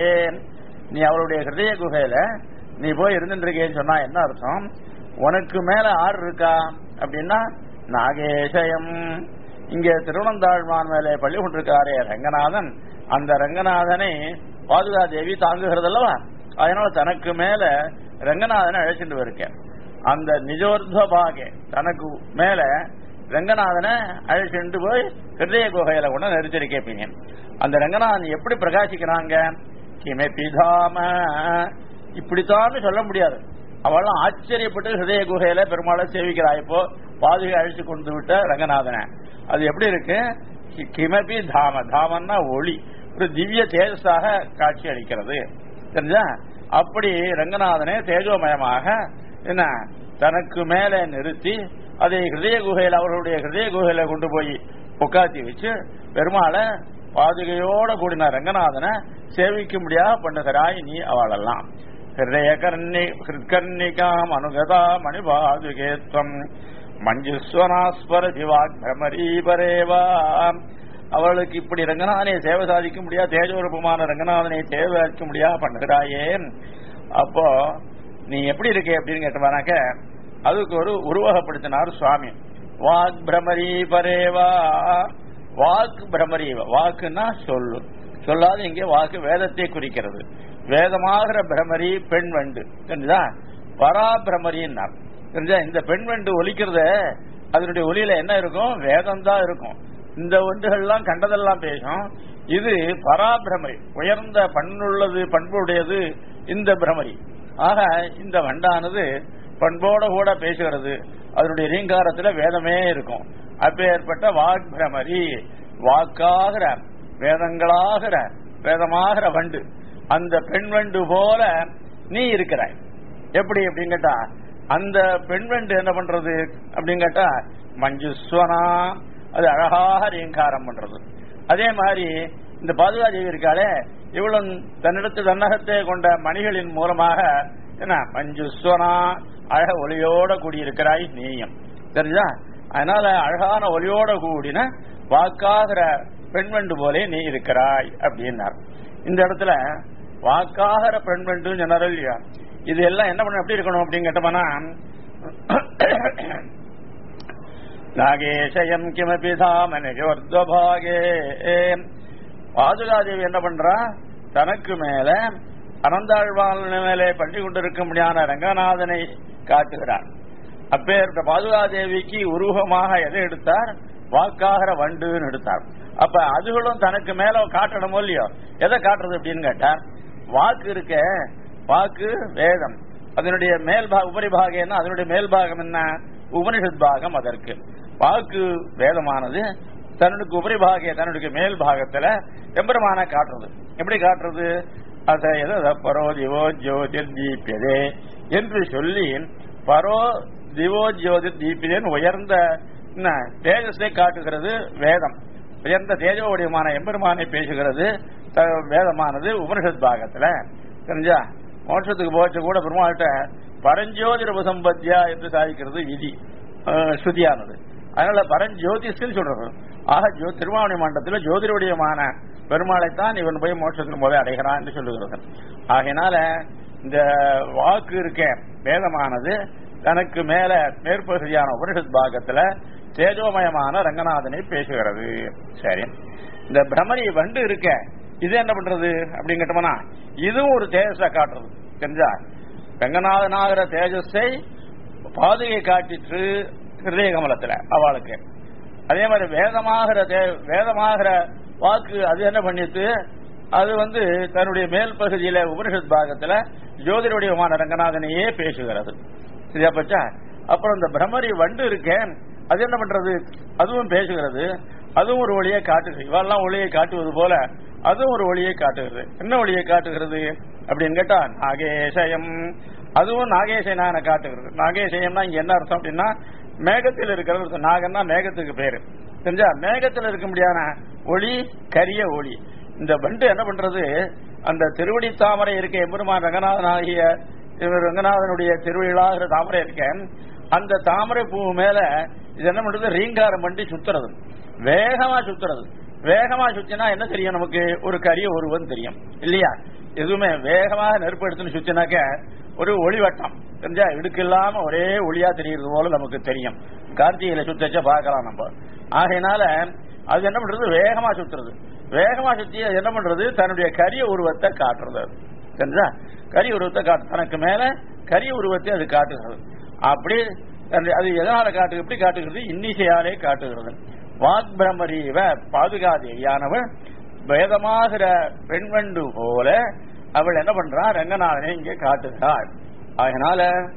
நீ அவளுடைய ஹிருதய குகையில நீ போய் இருந்துட்டு இருக்கேன்னு சொன்னா என்ன அர்த்தம் உனக்கு மேல ஆறு இருக்கா அப்படின்னா நாகேஷயம் இங்க திருவனந்தாழ்வான் மேலே பள்ளி கொண்டிருக்காரே ரங்கநாதன் அந்த ரங்கநாதனை பாதுகா தேவி தாங்குகிறது அல்லவா அதனால தனக்கு மேல ரங்கநாதனை அழைச்சிட்டு இருக்கேன் அந்த நிஜோர்துவ பாகே தனக்கு மேல ரங்கநாதனை அழைச்சிட்டு போய் ஹிருதய குகையில கூட நெரிச்சரி கேட்பீங்க அந்த ரங்கநாதன் எப்படி பிரகாசிக்கிறாங்க கிமே பிதாம இப்படித்தான் சொல்ல முடியாது அவளும் ஆச்சரியப்பட்டு ஹிருதய குகையில பெருமாளை சேவிக்கிறா இப்போ பாதுகை அழிச்சு கொண்டு விட்ட ரங்கநாதனை அது எப்படி இருக்கு கிமபி தாம தாமன்னா ஒளி ஒரு திவ்ய தேஜஸாக காட்சி அளிக்கிறது தெரிஞ்சா அப்படி ரங்கநாதனை தேஜோமயமாக என்ன தனக்கு மேலே நிறுத்தி அதை ஹிருதய குகையில் அவர்களுடைய ஹிருதய குகையில கொண்டு போய் உட்காத்தி வச்சு பெருமாளை பாதுகையோட கூடின ரங்கநாதனை சேவிக்க முடியாத பண்ணுகிறாய் நீ அவளெல்லாம் ஹிருதய கர்ணி ஹிருக்கர்ணிகாம் அனுகதா மணிபாதுகேத்வம் மஞ்சுஸ்வனாஸ்வர திவாக் பிரமரீபரேவா அவளுக்கு இப்படி ரங்கநாதனை சேவை சாதிக்க முடியாது தேஜோரூபமான ரங்கநாதனை சேவை சாதிக்க முடியாது பண்ணுகிறாயே அப்போ நீ எப்படி இருக்க அப்படின்னு கேட்டவானாக்க அதுக்கு ஒரு உருவகப்படுத்தினார் சுவாமி வாக் பிரமரி பரேவா வாக் பிரமரீவ வாக்குன்னா சொல்லு சொல்லாது இங்கே வாக்கு வேதத்தை குறிக்கிறது வேதமாகிற பிரமரி பெண் வண்டு தெரிஞ்சுதா பராபிரமரின்னார் தெரிஞ்சா இந்த பெண் வண்டு ஒலிக்கிறத அதனுடைய ஒலியில என்ன இருக்கும் வேதம் தான் இருக்கும் இந்த ஒன்றுகள்லாம் கண்டதெல்லாம் பேசும் இது பராபிரமரி உயர்ந்த பண்புள்ளது பண்புடையது இந்த பிரமரி ஆக இந்த வண்டானது பண்போட கூட பேசுகிறது அதனுடைய ரீங்காரத்துல வேதமே இருக்கும் அப்பேற்பட்ட வாக் பிரமரி வாக்காகிற வேதங்களாகிற வேதமாகிற வண்டு அந்த பெண் வண்டு போல நீ இருக்கிறாய் எப்படி அப்படின்னு கேட்டா அந்த பெண் வண்டு என்ன பண்றது அப்படின்னு கேட்டா மஞ்சுஸ்வனா அது அழகாக ரீங்காரம் பண்றது அதே மாதிரி இந்த பாதுகாதேவி இருக்காளே இவ்வளவு தன்னிடத்து தன்னகத்தை கொண்ட மணிகளின் மூலமாக என்ன மஞ்சுஸ்வனா அழக ஒளியோட கூடியிருக்கிறாய் நீயும் தெரிஞ்சா அதனால அழகான ஒளியோட கூடின வாக்காகிற பெண்வண்டு போலே நீ இருக்கிறாய் அப்படின்னார் இந்த இடத்துல வாக்காகிற பெண்வண்டு சொன்னாரோ இல்லையா இது எல்லாம் என்ன பண்ண எப்படி இருக்கணும் அப்படின்னு கேட்டோம்னா நாகேஷயம் கிமபி தாமனிஜோர்துவபாகே பாதுகாதேவி என்ன பண்றா தனக்கு மேல அனந்தாழ்வாள் மேலே பண்ணி கொண்டிருக்க முடியாத ரங்கநாதனை காட்டுகிறார் அப்பேற்பட்ட பாதுகாதேவிக்கு உருவமாக எதை எடுத்தார் வாக்காகிற வண்டுன்னு எடுத்தார் அப்ப அதுகளும் தனக்கு மேல காட்டணுமோ இல்லையோ எதை காட்டுறது அப்படின்னு கேட்டார் வாக்கு இருக்க வாக்கு வேதம் அதனுடைய மேல்பாக உபரிபாகம் அதனுடைய மேல்பாகம் என்ன உபனிஷத் பாகம் அதற்கு வாக்கு வேதமானது தன்னுடைய உபரிபாகிய தன்னுடைய மேல் பாகத்துல எம்பெருமான காட்டுறது எப்படி காட்டுறது அத எத பரோ திவோ ஜோதிர் தீபியதே என்று சொல்லி பரோ திவோ ஜோதிர் தீபியதேன்னு உயர்ந்த என்ன, தேஜஸை காட்டுகிறது வேதம் உயர்ந்த தேஜோ வடிவமான எம்பெருமானை பேசுகிறது த- வேதமானது உபனிஷத் பாகத்துல தெரிஞ்சா மோட்சத்துக்கு போச்சு கூட பெருமாள்கிட்ட பரஞ்சோதிர உபசம்பத்தியா என்று சாதிக்கிறது விதி அஹ், ஸ்ருதியானது அதனால பரஞ்சோதிஷ்னு சொல்றது ஆக ஜோ திருவாவணி மண்டலத்தில் ஜோதிடவடியமான பெருமாளைத்தான் இவன் போய் மோட்சத்தின் போது அடைகிறான் என்று சொல்லுகிறது ஆகையினால இந்த வாக்கு இருக்க வேதமானது தனக்கு மேல மேற்பகுதியான உபனிஷத் பாகத்துல தேஜோமயமான ரங்கநாதனை பேசுகிறது சரி இந்த பிரமரி வண்டு இருக்க இது என்ன பண்றது அப்படின்னு கேட்டோம்னா இதுவும் ஒரு தேஜஸா காட்டுறது தெரிஞ்சா ரங்கநாதனாகிற தேஜஸை பாதுகை காட்டிற்று ஹிருதய கமலத்துல அவளுக்கு அதே மாதிரி வேதமாகிற தே- வேதமாகிற வாக்கு அது என்ன பண்ணிட்டு அது வந்து தன்னுடைய மேல் பகுதியில உபனிஷத் பாகத்துல ஜோதிட வடிவமான ரங்கநாதனையே பேசுகிறது சரியா பச்சா அப்புறம் இந்த பிரம்மரி வண்டு இருக்கேன் அது என்ன பண்றது அதுவும் பேசுகிறது அதுவும் ஒரு ஒளியை காட்டுகிறது இவெல்லாம் ஒளியை காட்டுவது போல அதுவும் ஒரு ஒளியை காட்டுகிறது என்ன ஒளியை காட்டுகிறது அப்படின்னு கேட்டா நாகேசயம் அதுவும் நாகேசனான காட்டுகிறது நாகேசயம்னா இங்க என்ன அர்த்தம் அப்படின்னா மேகத்தில் இருக்கிறது அர்த்தம். நாகன்னா மேகத்துக்கு பேரு தெரிஞ்சா மேகத்தில் இருக்க முடியாத ஒளி கரிய ஒளி இந்த வண்டு என்ன பண்றது அந்த திருவடி தாமரை இருக்க எம்பெருமான் ரங்கநாதன் ஆகிய இவர் ரங்கநாதனுடைய திருவிழாகிற தாமரை இருக்க அந்த தாமரை பூ மேல இது என்ன பண்றது ரீங்காரம் பண்ணி சுத்துறது வேகமா சுத்துறது வேகமா சுத்தினா என்ன தெரியும் நமக்கு ஒரு கரிய ஒருவன் தெரியும் இல்லையா எதுவுமே வேகமாக நெருப்பு எடுத்துன்னு சுத்தினாக்க ஒரு ஒளிவட்டம் தெரிஞ்சா இடுக்கு இல்லாம ஒரே ஒளியா தெரியுறது போல நமக்கு தெரியும் கார்த்திகையில சுத்தச்ச பார்க்கலாம் நம்ம ஆகையினால அது என்ன பண்றது வேகமா சுத்துறது வேகமா சுத்தி அது என்ன பண்றது தன்னுடைய கரிய உருவத்தை காட்டுறது அது. தெரிஞ்சா கரிய உருவத்தை காட்டு தனக்கு மேல கரிய உருவத்தை அது காட்டுகிறது அப்படி அந்த- அது எதனால காட்டு எப்படி காட்டுகிறது இன்னிசையாலே காட்டுகிறது வாக் பிரம்மரீவ பாதுகாதேவியானவள் வேதமாகிற பெண்வண்டு போல அவள் என்ன பண்றா ரங்கநாதனை இங்கே காட்டுகிறாள் அதனால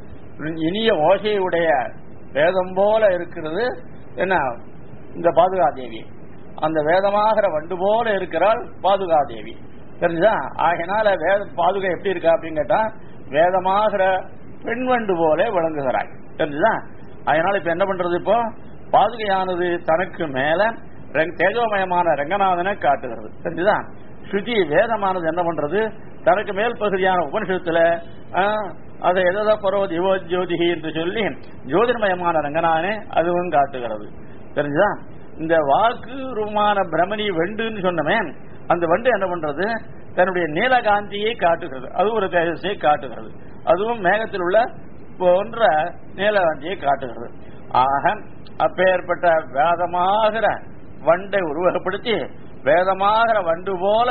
இனிய ஓசையுடைய வேதம் போல இருக்கிறது என்ன இந்த பாதுகாதேவி அந்த வேதமாகிற வண்டு போல இருக்கிறாள் பாதுகாதேவி தெரிஞ்சா ஆகையினால வேத பாதுகா எப்படி இருக்கா அப்படின்னு கேட்டா வேதமாகிற பெண் வண்டு போல விளங்குகிறாள் தெரிஞ்சுதா அதனால இப்ப என்ன பண்றது இப்போ பாதுகையானது தனக்கு மேல ரங்- தேஜோமயமான ரங்கநாதனை காட்டுகிறது தெரிஞ்சுதா ஸ்ருதி வேதமானது என்ன பண்றது தனக்கு மேல் பகுதியான உபனிஷத்துல ஆ, அதை எதோ பரவ திவோ ஜோதிகி என்று சொல்லி ஜோதிர்மயமான ரங்கநாதனை அதுவும் காட்டுகிறது தெரிஞ்சுதா இந்த வாக்கு ரூபமான பிரமணி வெண்டுன்னு சொன்னமே அந்த வண்டு என்ன பண்றது தன்னுடைய நீலகாந்தியை காட்டுகிறது அது ஒரு தேஜஸை காட்டுகிறது அதுவும் மேகத்தில் உள்ள போன்ற நீலகாந்தியை காட்டுகிறது ஆக அப்பேற்பட்ட வேதமாகிற வண்டை உருவகப்படுத்தி வேதமாகிற வண்டு போல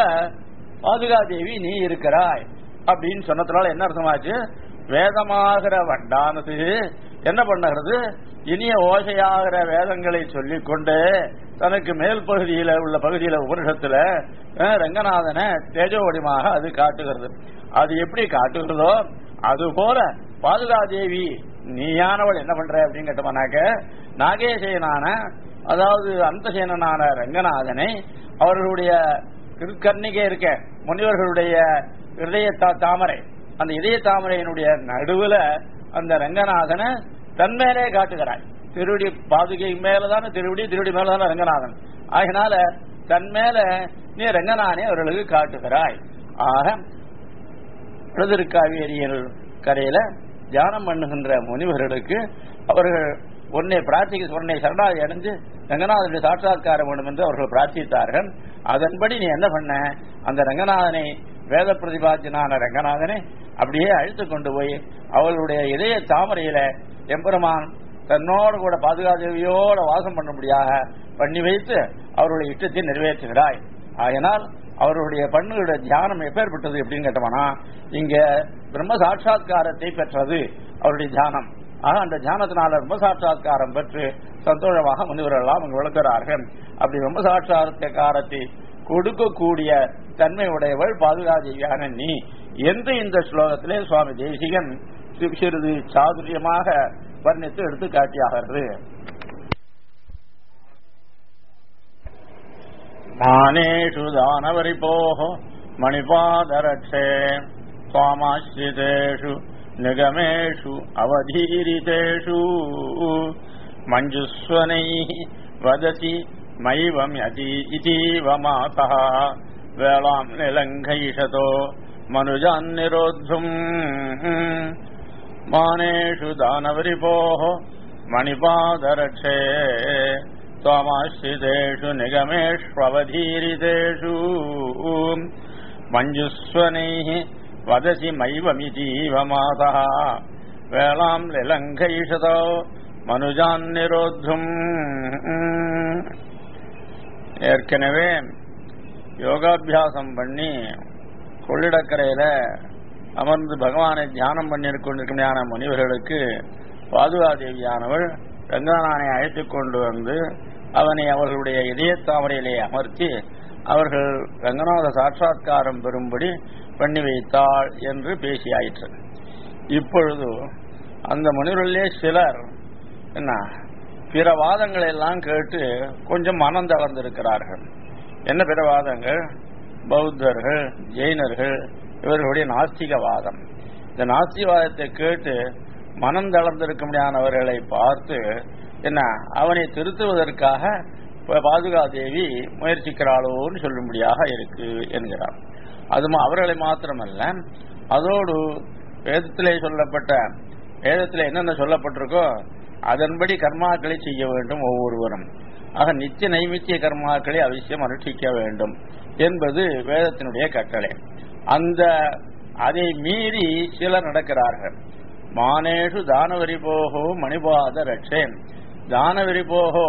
பாதுகாதேவி நீ இருக்கிறாய் அப்படின்னு சொன்னதுனால என்ன அர்த்தமாச்சு வேதமாகிற வண்டானது என்ன பண்ணுகிறது இனிய ஓசையாகிற வேதங்களை சொல்லிக் கொண்டு தனக்கு மேல் பகுதியில உள்ள பகுதியில உபனிஷத்துல அஹ், ரங்கநாதனை தேஜோவடிமாக அது காட்டுகிறது அது எப்படி காட்டுகிறதோ அது போல பாதுகாதேவி நீயானவள் என்ன பண்ற அப்படின்னு கேட்டோம்னாக்க நாகேசேனான அதாவது அந்தசேனனான ரங்கநாதனை அவர்களுடைய திருக்கர்ணிகை இருக்க முனிவர்களுடைய இதய தா- தாமரை அந்த இதய தாமரையினுடைய நடுவுல அந்த ரங்கநாதனை தன்மேலே காட்டுகிறாய் திருவடி பாதுகை மேலதான திருவடி திருவடி மேலதான ரங்கநாதன் ஆகினால தன் மேல நீ ரங்கநாதனை அவர்களுக்கு காட்டுகிறாய் ஆக பிரதிருக்காவேரியர் கரையில தியானம் பண்ணுகின்ற முனிவர்களுக்கு அவர்கள் உன்னை பிரார்த்திக்க உன்னை சரணாதி அடைஞ்சு ரங்கநாதனுடைய சாட்சாத்காரம் வேண்டும் என்று அவர்கள் பிரார்த்தித்தார்கள் அதன்படி நீ என்ன பண்ண அந்த ரங்கநாதனை வேத பிரதிபாத்தியனான ரங்கநாதனை அப்படியே அழைத்து கொண்டு போய் அவர்களுடைய இதய தாமரையில எம்பெருமான் தன்னோடு கூட பாதுகாதேவியோட வாசம் பண்ணும்படியாக பண்ணி வைத்து அவருடைய இஷ்டத்தை நிறைவேற்றுகிறாய் ஆகையினால் அவர்களுடைய பண்ணுகளுடைய தியானம் எப்பேற்பட்டது எப்படின்னு கேட்டோம்னா இங்க பிரம்ம சாட்சா்காரத்தை பெற்றது அவருடைய தியானம் ஆக அந்த தியானத்தினால பிரம்ம சாட்சா்காரம் பெற்று சந்தோஷமாக முனிவர்கள் எல்லாம் அங்கு விளக்குகிறார்கள் அப்படி பிரம்ம சாட்சா்காரத்தை கொடுக்கக்கூடிய தன்மை உடையவள் பாதுகாதேவியான நீ என்று இந்த ஸ்லோகத்திலே சுவாமி தேசிகன் சி- சிறிது சாதுரியமாக வர்ணித்து எடுத்து காட்டியாகிறது மானேஷு தானவரிபோः மணிபாதரட்சே स्वामाश्रितेषु निगमेषु अवधीरितेषु मञ्जुस्वनैः वदति மைவம் யதி இதீவ மாதா வேளாம் நிலங்கைஷதோ மனுஜான் நிரோத்தும் மானேஷு தானவரிபோः மணிபாதரட்சே त्वमाश्रितेषु निगमेष्ववधीरितेषु मञ्जुस्वनैः वदसि मैवमितीव मातः வேளாம் நிலங்கைஷதோ மனுஜான் நிரோத்தும் ஏற்கனவே யோகாபியாசம் பண்ணி கொள்ளிடக்கரையில அமர்ந்து பகவானை தியானம் பண்ணிருக்கொண்டிருக்கிற முனிவர்களுக்கு பாதுகாதேவியானவள் ரங்கநாதனை அழைத்துக் கொண்டு வந்து அவனை அவர்களுடைய இதய தாமரையிலே அமர்த்தி அவர்கள் ரங்கநாத சாட்சா்காரம் பெறும்படி பண்ணி வைத்தாள் என்று பேசியாயிற்று இப்பொழுது அந்த முனிவர்களே சிலர் என்ன பிற வாதங்களை எல்லாம் கேட்டு கொஞ்சம் மனம் தளர்ந்திருக்கிறார்கள் என்ன பிற வாதங்கள் பௌத்தர்கள் ஜெயினர்கள் இவர்களுடைய நாஸ்திகவாதம் இந்த நாஸ்திகவாதத்தை கேட்டு மனம் தளர்ந்திருக்கும்படியானவர்களை பார்த்து என்ன அவனை திருத்துவதற்காக பாதுகாதேவி முயற்சிக்கிறாளோன்னு சொல்லும்படியாக இருக்கு என்கிறார் அது அவர்களை மாத்திரமல்ல அதோடு வேதத்திலே சொல்லப்பட்ட வேதத்தில் என்னென்ன சொல்லப்பட்டிருக்கோ அதன்படி கர்மாக்களை செய்ய வேண்டும் ஒவ்வொருவரும் ஆக நித்திய நைமித்திய கர்மாக்களை அவசியம் அனுஷ்டிக்க வேண்டும் என்பது வேதத்தினுடைய கட்டளை அந்த அதை மீறி சிலர் நடக்கிறார்கள் மானேஷு தானவரி போகோ மணிபாத ரட்சேன் தானவரி போகோ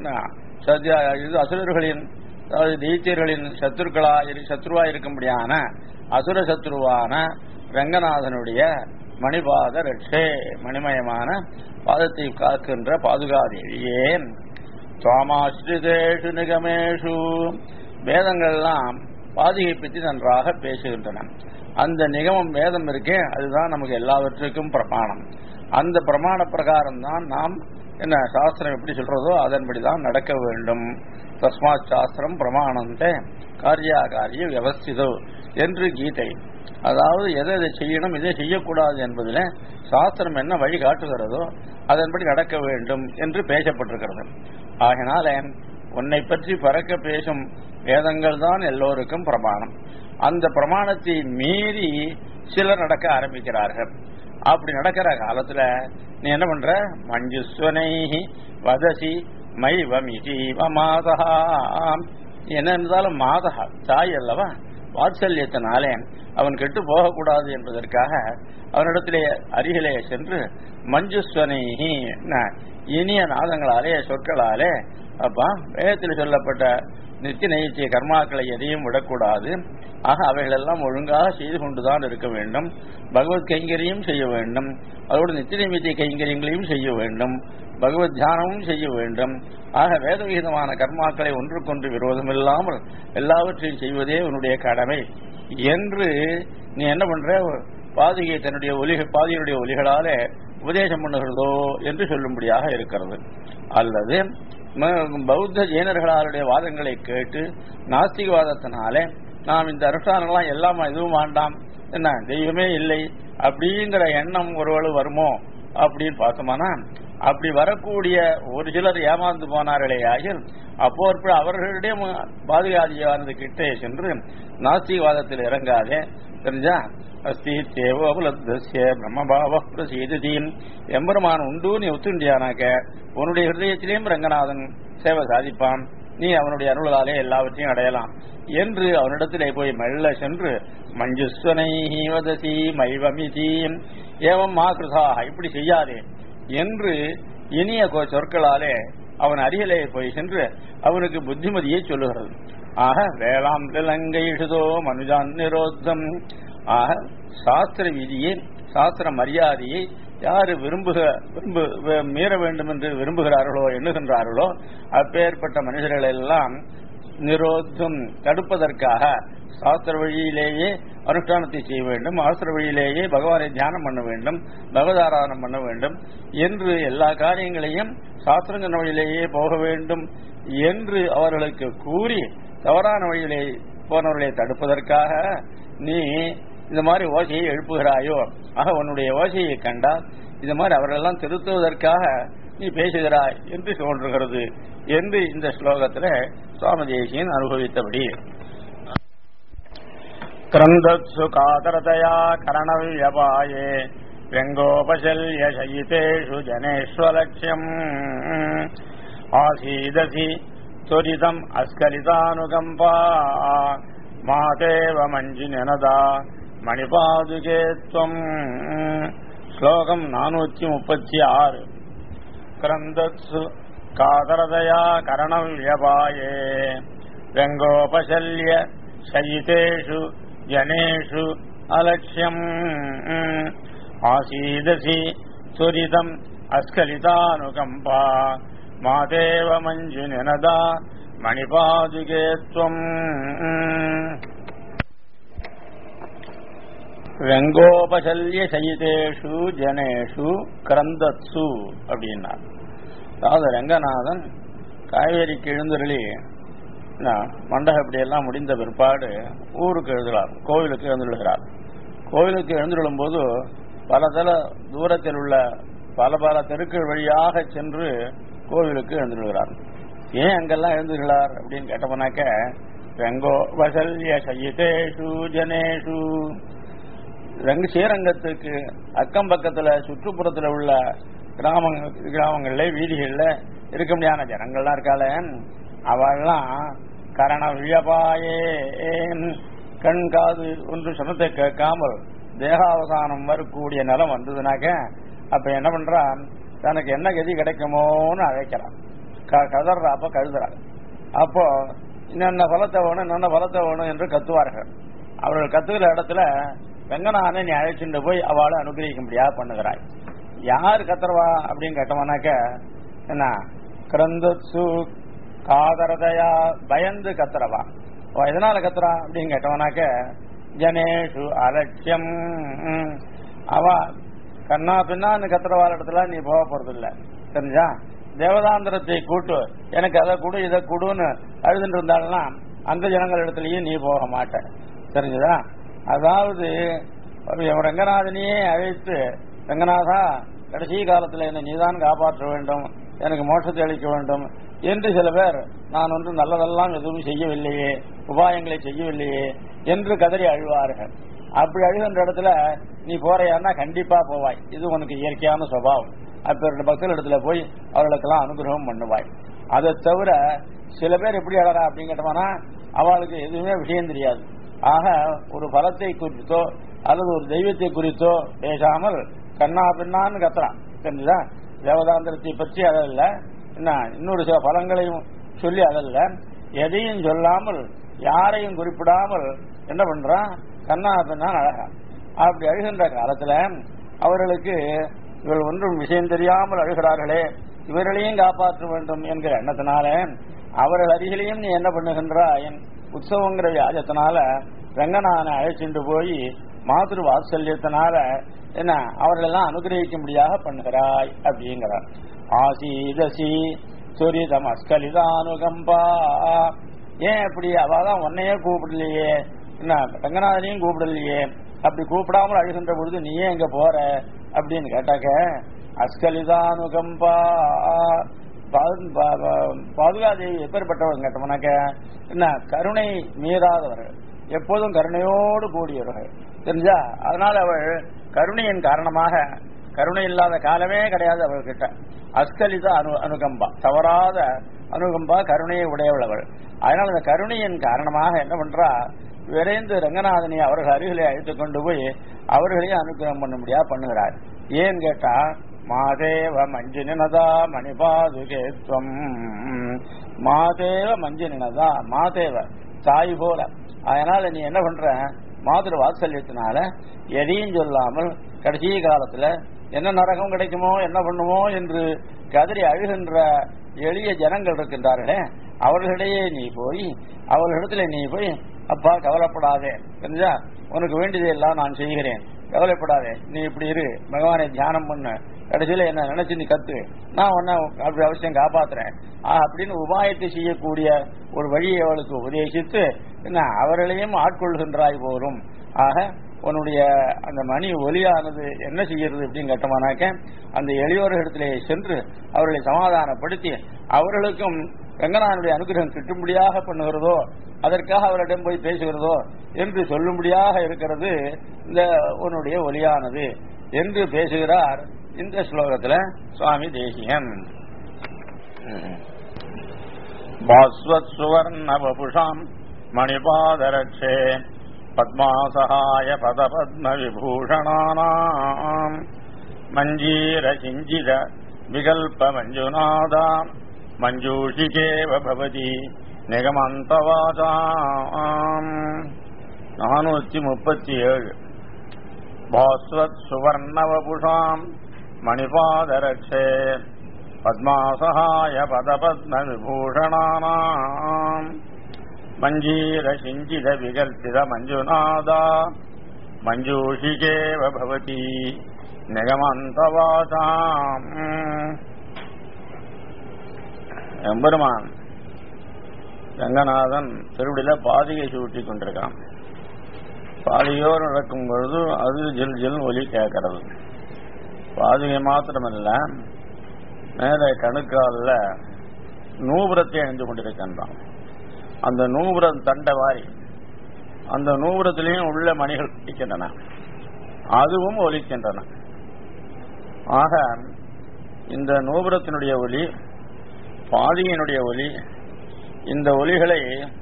இது அசுரர்களின் அதாவது தெய்த்தியர்களின் சத்துருக்களா சத்ருவா இருக்கும்படியான அசுர சத்ருவான ரங்கநாதனுடைய மணிபாத ரட்சே மணிமயமான பாதத்தை காக்கின்ற பாதுகாதேவியே சுவாமாஸ்ரிதேஷு நிகமேஷு வேதங்கள்லாம் பாதுகை பற்றி நன்றாக பேசுகின்றன அந்த நிகமம் வேதம் இருக்கே அதுதான் நமக்கு எல்லாவற்றுக்கும் பிரமாணம் அந்த பிரமாண பிரகாரம் தான் நாம் என்ன சாஸ்திரம் எப்படி சொல்றதோ அதன்படிதான் நடக்க வேண்டும் தஸ்மாத் சாஸ்திரம் பிரமாணந்தே காரியாகாரிய வியவஸ்திதோ என்று கீதை அதாவது எதை எதை செய்யணும் இதை செய்யக்கூடாது என்பதில் சாஸ்திரம் என்ன வழி காட்டுகிறதோ அதன்படி நடக்க வேண்டும் என்று பேசப்பட்டிருக்கிறது ஆகினால உன்னை பற்றி பறக்க பேசும் வேதங்கள் தான் எல்லோருக்கும் பிரமாணம் அந்த பிரமாணத்தை மீறி சிலர் நடக்க ஆரம்பிக்கிறார்கள் அப்படி நடக்கிற காலத்துல நீ என்ன பண்ற மஞ்சுஸ்வனை வதசி மை வமிதி மாதா என்ன இருந்தாலும் மாதா தாய் அல்லவா வாத்சல்யத்தினாலே அவன் கெட்டு போகக்கூடாது என்பதற்காக அவனிடத்திலே அருகிலே சென்று மஞ்சுஸ்வனை இனிய நாதங்களாலே சொற்களாலே அப்பா வேதத்தில் சொல்லப்பட்ட நித்திய நைத்திய கர்மாக்களை எதையும் விடக்கூடாது ஆக அவைகளெல்லாம் ஒழுங்காக செய்து கொண்டுதான் இருக்க வேண்டும் பகவத் கைங்கரியும் செய்ய வேண்டும் அதோடு நித்திய நைமித்திய கைங்கரியங்களையும் செய்ய வேண்டும் பகவத் தியானமும் செய்ய வேண்டும் ஆக வேத விகிதமான கர்மாக்களை ஒன்றுக்கொன்று விரோதமில்லாமல் எல்லாவற்றையும் செய்வதே உன்னுடைய கடமை என்று நீ என்ன பண்ற பாதுகை தன்னுடைய ஒலிக பாதியினுடைய ஒலிகளாலே உபதேசம் பண்ணுகிறதோ என்று சொல்லும்படியாக இருக்கிறது அல்லது பௌத்த ஜெயினர்களுடைய வாதங்களை கேட்டு நாஸ்திகவாதத்தினாலே நாம் இந்த அனுஷ்டானங்களாம் எல்லாம் எதுவும் வேண்டாம் என்ன தெய்வமே இல்லை அப்படிங்கிற எண்ணம் ஒருவளவு வருமோ அப்படின்னு பார்த்தோம்னா அப்படி வரக்கூடிய ஒரு சிலர் ஏமாந்து போனார்களே ஆகிய அப்போ அவர்களுடைய பாதுகாதியானது கிட்டே சென்று நாஸ்திகவாதத்தில் இறங்காதே தெரிஞ்சா அஸ்தித்யேவோபலப்தஸ்ய பிரம்மபாவ பிரசீததீன் எம்பெருமான் உண்டு நீ ஒத்துண்டியானாக்க உன்னுடைய ஹிருதயத்திலேயும் ரங்கநாதன் சேவை சாதிப்பான் நீ அவனுடைய அருளாலே எல்லாவற்றையும் அடையலாம் என்று அவனிடத்திலே போய் மெல்ல சென்று மஞ்சுஸ்வனை வதசி மைவமிதி ஏவம் மா கிருதாக இப்படி செய்யாதே என்று இனிய சொற்களாலே அவன் அருகிலே போய் சென்று அவனுக்கு புத்திமதியை சொல்லுகிறது ஆக வேளாம் இழங்கைஷுதோ மனுஜான் நிரோத்தம் ஆக சாஸ்திர விதியை சாஸ்திர மரியாதையை யாரு விரும்புக விரும்பு மீற வேண்டும் என்று விரும்புகிறார்களோ எண்ணுகின்றார்களோ அப்பேற்பட்ட மனிதர்கள் எல்லாம் நிரோத்தம் தடுப்பதற்காக சாஸ்திர வழியிலேயே அனுஷ்டானத்தை செய்ய வேண்டும் ஆஸ்திர வழியிலேயே பகவானை தியானம் பண்ண வேண்டும் பகவதாராதனம் பண்ண வேண்டும் என்று எல்லா காரியங்களையும் சாஸ்திரங்கிற வழியிலேயே போக வேண்டும் என்று அவர்களுக்கு கூறி தவறான வழியிலே போனவர்களை தடுப்பதற்காக நீ இந்த மாதிரி ஓசையை எழுப்புகிறாயோ ஆக உன்னுடைய ஓசையை கண்டால் இந்த மாதிரி அவர்களெல்லாம் திருத்துவதற்காக நீ பேசுகிறாய் என்று தோன்றுகிறது என்று இந்த ஸ்லோகத்தில் சுவாமி தேசியன் அனுபவித்தபடி கிரந்தத்சு காதரதயா கரணவியபாயே व्यङ्गोपशल्य शयितेषु जनेष्वलक्ष्यम् आसीदसि त्वरितम् अस्खलितानुकम्पा मातेव मञ्जिनदा மணிபாதுகே துவம் ஸ்லோகம் நானூற்றி முப்பத்தி ஆறு கிரந்தத்சு காதரதயா கரணம் வியபாயே வெங்கோபசல்ய சயிதேஷு ஜனேஷு அலட்சியம் ஆசீதசி துரிதம் அஸ்கலிதானுகம்பா மாதேவ மஞ்சு நினதா மணிபாதுகே துவம் வெங்கோபசல்ய சயிதேஷு ஜனேஷு கிரந்தத்சு அப்படின்னா அதாவது ரங்கநாதன் காவேரிக்கு எழுந்தருளி மண்டகம் இப்படியெல்லாம் முடிந்த பிற்பாடு ஊருக்கு எழுதுகிறார் கோவிலுக்கு எழுந்துள்ளார் கோவிலுக்கு எழுந்துள்ளும் போது பல தல தூரத்தில் உள்ள பல பல தெருக்கள் வழியாக சென்று கோவிலுக்கு எழுந்துள்ளார் ஏன் அங்கெல்லாம் எழுந்துள்ளார் அப்படின்னு கேட்டோம்னாக்க வெங்கோ வசல்ய சயிதேஷு ஜனேஷு ரங்க ஸ்ரீரங்கத்துக்கு அக்கம் பக்கத்துல சுற்றுப்புறத்துல உள்ள கிராமங்கள் கிராமங்கள்ல வீதிகள்ல இருக்க முடியாத ஜனங்கள்லாம் இருக்காள அவெல்லாம் கரண வியபாயே கண் காது ஒன்று சொன்னத்தை கேட்காமல் தேகாவசானம் வரக்கூடிய நிலம் வந்ததுனாக்க அப்ப என்ன பண்றான் தனக்கு என்ன கதி கிடைக்குமோன்னு அழைக்கிறான் கதற அப்ப கழுதுறான் அப்போ இன்னென்ன பலத்தை வேணும் இன்னென்ன பலத்தை வேணும் என்று கத்துவார்கள் அவர்கள் கத்துக்கிற இடத்துல வெங்கனானை நீ அழைச்சிட்டு போய் அவளை அனுகிரகிக்க முடியாது பண்ணுகிறாய் யார் கத்துறவா அப்படின்னு கேட்டவனாக்க என்ன கிரந்தசு காதரதையா பயந்து கத்துறவா எதனால கத்துறா அப்படின்னு கேட்டவனாக்க ஜனேஷு அலட்சியம் அவ கண்ணா பின்னான்னு கத்துறவாள் இடத்துல நீ போக போறது இல்ல தெரிஞ்சா தேவதாந்திரத்தை கூட்டு எனக்கு அதை கொடு இதை கொடுன்னு அழுதுட்டு இருந்தாள்னா அந்த ஜனங்கள் இடத்துலயும் நீ போக மாட்ட தெரிஞ்சதா அதாவது ரங்கநாதனையே அழைத்து ரங்கநாதா கடைசி காலத்தில் என்னை நீதான் காப்பாற்ற வேண்டும் எனக்கு மோட்சத்தை அளிக்க வேண்டும் என்று சில பேர் நான் ஒன்று நல்லதெல்லாம் எதுவும் செய்யவில்லையே உபாயங்களை செய்யவில்லையே என்று கதறி அழுவார்கள் அப்படி அழுகின்ற இடத்துல நீ போறையான்னா கண்டிப்பா போவாய் இது உனக்கு இயற்கையான சுபாவம் அப்ப பக்தர்கள் இடத்துல போய் அவர்களுக்கெல்லாம் அனுகிரகம் பண்ணுவாய் அதை தவிர சில பேர் எப்படி அழறா அப்படின்னு கேட்டோம்னா அவளுக்கு எதுவுமே விஷயம் தெரியாது ஆக ஒரு பலத்தை குறித்தோ அல்லது ஒரு தெய்வத்தை குறித்தோ பேசாமல் கண்ணா பின்னான்னு கத்துறான் தெரிஞ்சுதா தேவதாந்திரத்தை பற்றி அதல்ல என்ன இன்னொரு சில பலங்களையும் சொல்லி அதல்ல எதையும் சொல்லாமல் யாரையும் குறிப்பிடாமல் என்ன பண்றான் கண்ணா பின்னான் அழகா அப்படி அழுகின்ற காலத்துல அவர்களுக்கு இவர்கள் ஒன்றும் விஷயம் தெரியாமல் அழுகிறார்களே இவர்களையும் காப்பாற்ற வேண்டும் என்கிற எண்ணத்தினால அவர்கள் அருகிலையும் நீ என்ன பண்ணுகின்றாய் உற்சவங்கிற வியாஜத்தினால ரங்கநாதனை அழைச்சிட்டு போய் மாத்திரு வாத்சல்யத்தினால என்ன அவர்களெல்லாம் அனுகிரகிக்கும்படியாக பண்ணுகிறாய் அப்படிங்கிறார் ஆசீதசி துரிதம் அஸ்கலிதானுகம்பா ஏன் அப்படி அவதான் உன்னையே கூப்பிடலையே என்ன ரங்கநாதனையும் கூப்பிடலையே அப்படி கூப்பிடாமல் அழுகின்ற பொழுது நீ ஏன் இங்க போற அப்படின்னு கேட்டாக்க அஸ்கலிதானுகம்பா பாதுகாதேவி எப்பேற்பட்டவங்க கேட்டோம்னாக்க என்ன கருணை மீறாதவர்கள் எப்போதும் கருணையோடு கூடியவர்கள் தெரிஞ்சா அதனால அவள் கருணையின் காரணமாக கருணை இல்லாத காலமே கிடையாது அவள்கிட்ட அஸ்கலித அனு அனுகம்பா தவறாத அனுகம்பா கருணையை உடையவள் அவள் அதனால அந்த கருணையின் காரணமாக என்ன பண்றா விரைந்து ரங்கநாதனை அவர்கள் அருகிலே அழைத்து கொண்டு போய் அவர்களையும் அனுகிரகம் பண்ண முடியா பண்ணுகிறார் ஏன்னு கேட்டா மாதேவ மஞ்சுனினதா மணிபாதுகேத்வம் மாதேவ மஞ்சுனினதா மாதேவ தாய் போல அதனால நீ என்ன பண்ற மாதிரி வாத்சல்யத்தினால எதையும் சொல்லாமல் கடைசி காலத்துல என்ன நரகம் கிடைக்குமோ என்ன பண்ணுமோ என்று கதறி அழுகின்ற எளிய ஜனங்கள் இருக்கின்றார்களே அவர்களிடையே நீ போய் அவர்களிடத்துல நீ போய் அப்பா கவலைப்படாதே தெரிஞ்சா உனக்கு வேண்டியதை எல்லாம் நான் செய்கிறேன் கவலைப்படாதே நீ இப்படி இரு பகவானை தியானம் பண்ணு கடைசியில என்ன நினைச்சு நீ கத்து நான் உன்னை அப்படி அவசியம் காப்பாத்துறேன் அப்படின்னு உபாயத்தை செய்யக்கூடிய ஒரு வழியை அவளுக்கு உபதேசித்து என்ன அவர்களையும் ஆட்கொள்கின்றாய் போரும் ஆக உன்னுடைய அந்த மணி ஒலியானது என்ன செய்யறது அப்படின்னு கேட்டோமானாக்க அந்த எளியோர்களிடத்திலே சென்று அவர்களை சமாதானப்படுத்தி அவர்களுக்கும் ரங்கநாதனுடைய அனுகிரகம் கிட்டும்படியாக பண்ணுகிறதோ அதற்காக அவரிடம் போய் பேசுகிறதோ என்று சொல்லும்படியாக இருக்கிறது இந்த உன்னுடைய ஒலியானது என்று பேசுகிறார் இந்த ஸ்லோகத்துல சுவாமி தேசியன் பாஸ்வத் சுவர்ண வபுஷாம் மணிபாதரட்சே பத்மாசகாய பத பத்ம விபூஷணானாம் மஞ்சீர சிஞ்சித விகல்ப மஞ்சுநாதா மஞ்சூஷிகேவ பவதி நிகமந்தவாசாம் நானூத்தி முப்பத்தி ஏழு பாஸ்வத் சுவர்ணவபுஷாம் மணிபாதரட்சே பத்மாசகாய பதபத்ம விபூஷணானாம் மஞ்சீர சிஞ்சித விகல்பித மஞ்சுநாதா மஞ்சூஷிகேவ பவதி நிகமந்தவாசாம் எம்பெருமான் ரங்கநாதன் திருவிடியில பாதிகை சூட்டி கொண்டிருக்கான் பாதிகையோடு நடக்கும் பொழுது அது ஜில் ஜில் ஒலி கேட்கறது பாதிகை மாத்திரமல்ல மேலே கணுக்காலில் நூபுரத்தை அணிந்து கொண்டிருக்கின்றான் அந்த நூபுரம் தண்டவாரி அந்த நூபுரத்திலையும் உள்ள மணிகள் ஒலிக்கின்றன அதுவும் ஒலிக்கின்றன ஆக இந்த நூபுரத்தினுடைய ஒலி பாதியினுடைய ஒலி இந்த ஒலிகளை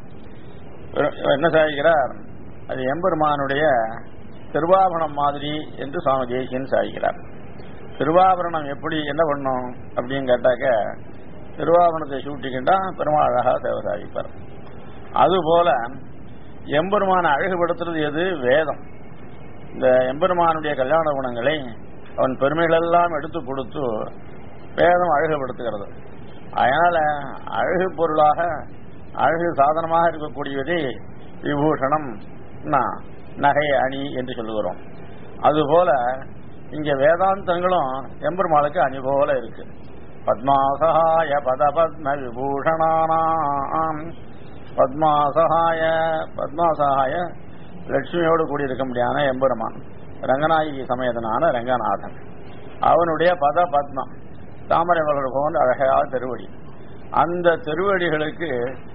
என்ன சாய்கிறார் அது எம்பெருமானுடைய திருவாபரணம் மாதிரி என்று சுவாமி தேசியன் சாய்கிறார் திருவாபரணம் எப்படி என்ன பண்ணும் அப்படின்னு கேட்டாக்க திருவாபரணத்தை சூட்டிக்கிட்டா பெருமாள் அழகா தேவ சாதிப்பார் அதுபோல எம்பெருமான அழகுபடுத்துறது எது வேதம் இந்த எம்பெருமானுடைய கல்யாண குணங்களை அவன் பெருமைகளெல்லாம் எடுத்து கொடுத்து வேதம் அழகுபடுத்துகிறது அதனால அழகு பொருளாக அழகு சாதனமாக இருக்கக்கூடியது விபூஷணம் நகை அணி என்று சொல்லுகிறோம் அதுபோல இங்க வேதாந்தங்களும் எம்பெருமாளுக்கு அணி போல இருக்கு பத்மாசகாய பத பத்ம விபூஷணானாம் பத்மாசகாய பத்மாசகாய லட்சுமியோடு கூடியிருக்க முடியாத எம்பெருமான் ரங்கநாயகி சமேதனான ரங்கநாதன் அவனுடைய பத பத்மம் தாமரை மலர் போன்ற அழகாக திருவடி அந்த திருவடிகளுக்கு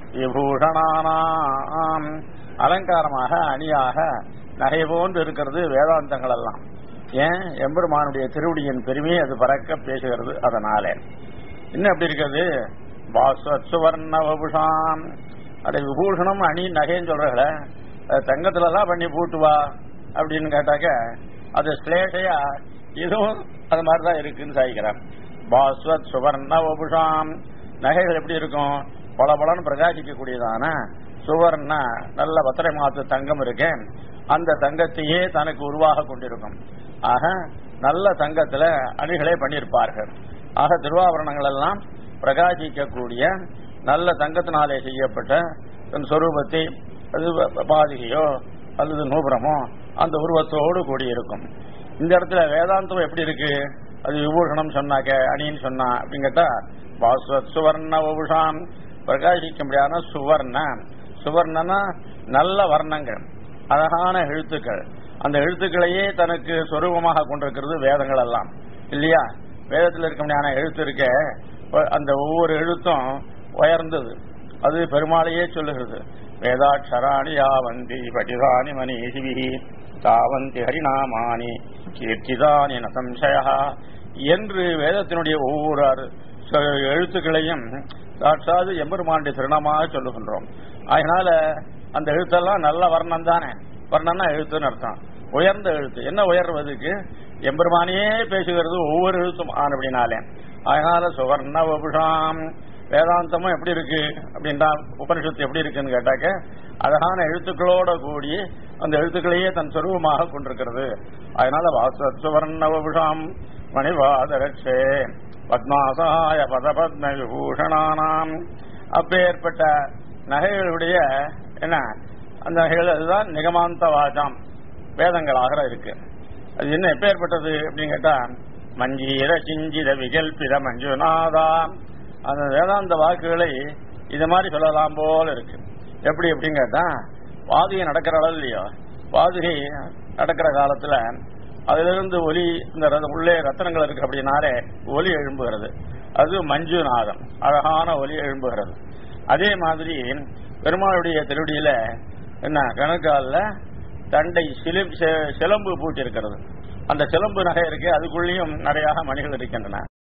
விபூஷணானாம் அலங்காரமாக அணியாக நகை போன்று இருக்கிறது வேதாந்தங்கள் எல்லாம் ஏன் எம்பெருமானுடைய திருவடியின் பெருமையை அது பறக்க பேசுகிறது அதனால இன்னும் எப்படி இருக்கிறது பாஸ்வத் சுவர்ண வபுஷாம் அதை விபூஷணம் அணி நகைன்னு சொல்றல தங்கத்துல எல்லாம் பண்ணி பூட்டு வா அப்படின்னு கேட்டாக்க அது ஸ்லேஷையா இதுவும் அது மாதிரிதான் இருக்குன்னு சாய்க்கிறான் பாஸ்வத் சுவர்ண வபுஷாம் நகைகள் எப்படி இருக்கும் பல பலன்னு பிரகாசிக்கக்கூடியதான சுவர்ண நல்ல பத்திரை மாத்து தங்கம் இருக்கேன் அந்த தங்கத்தையே தனக்கு உருவாக கொண்டிருக்கும் ஆக நல்ல தங்கத்துல அணிகளே பண்ணியிருப்பார்கள் ஆக திருவாபரணங்கள் எல்லாம் பிரகாசிக்கக்கூடிய நல்ல தங்கத்தினாலே செய்யப்பட்ட தன் சொரூபத்தை அது பாதிகையோ அல்லது நூபுரமோ அந்த உருவத்தோடு கூடியிருக்கும் இந்த இடத்துல வேதாந்தம் எப்படி இருக்கு அது விபூஷணம் சொன்னாக்க அணின்னு சொன்னா அப்படின்னு கேட்டா பாஸ்வத் சுவர்ண வபுஷாம் பிரகாசிக்க முடியாத சுவர்ண சுவர்ணனா நல்ல வர்ணங்கள் அழகான எழுத்துக்கள் அந்த எழுத்துக்களையே தனக்கு சொரூபமாக கொண்டிருக்கிறது வேதங்கள் எல்லாம் இல்லையா வேதத்தில் இருக்க முடியாத எழுத்து இருக்க அந்த ஒவ்வொரு எழுத்தும் உயர்ந்தது அது பெருமாளையே சொல்லுகிறது வேதாட்சராணி யாவந்தி படிதானி மனிஷிபிஹி தாவந்தி ஹரிநாமானி கீர்த்திதானி நசம்சயா என்று வேதத்தினுடைய ஒவ்வொரு எழுத்துக்களையும் சாட்சாது எம்பெருமானுடைய திருநாமாக சொல்லுகின்றோம் அதனால அந்த எழுத்தெல்லாம் நல்ல வர்ணம் தானே வர்ணம்னா எழுத்துன்னு அர்த்தம் உயர்ந்த எழுத்து என்ன உயர்வதுக்கு எம்பெருமானையே பேசுகிறது ஒவ்வொரு எழுத்தும் ஆன அப்படின்னாலே அதனால சுவர்ண வபுஷாம் வேதாந்தமும் எப்படி இருக்கு அப்படின்றா உபனிஷத்து எப்படி இருக்குன்னு கேட்டாக்க அழகான எழுத்துக்களோட கூடி அந்த எழுத்துக்களையே தன் சொருவமாக கொண்டிருக்கிறது அதனால வாசத் சுவர்ண வபுஷாம் மணிவாதரட்சே பத்மாசாய பதபத்ம விபூஷணானாம் அப்பேற்பட்ட நகைகளுடைய என்ன அந்த நகைகள் அதுதான் நிகமாந்த வாஜாம் வேதங்களாக இருக்கு அது என்ன எப்பேற்பட்டது அப்படின்னு கேட்டா மஞ்சீர சிஞ்சித விகல்பித மஞ்சுநாதா அந்த வேதாந்த வாக்குகளை இது மாதிரி சொல்லலாம் போல இருக்கு எப்படி எப்படின்னு கேட்டா பாதுகை நடக்கிற அளவு இல்லையோ பாதுகை நடக்கிற காலத்துல அதிலிருந்து ஒலி இந்த ரத- உள்ளே ரத்தனங்கள் இருக்கு அப்படின்னாலே ஒலி எழும்புகிறது அது மஞ்சுநாதம் அழகான ஒலி எழும்புகிறது அதே மாதிரி பெருமாளுடைய திருவடியில என்ன கணக்கால தண்டை சிலம்- சி- சிலம்பு பூட்டி இருக்கிறது அந்த சிலம்பு நகை இருக்கு அதுக்குள்ளேயும் நிறைய மணிகள் இருக்கின்றன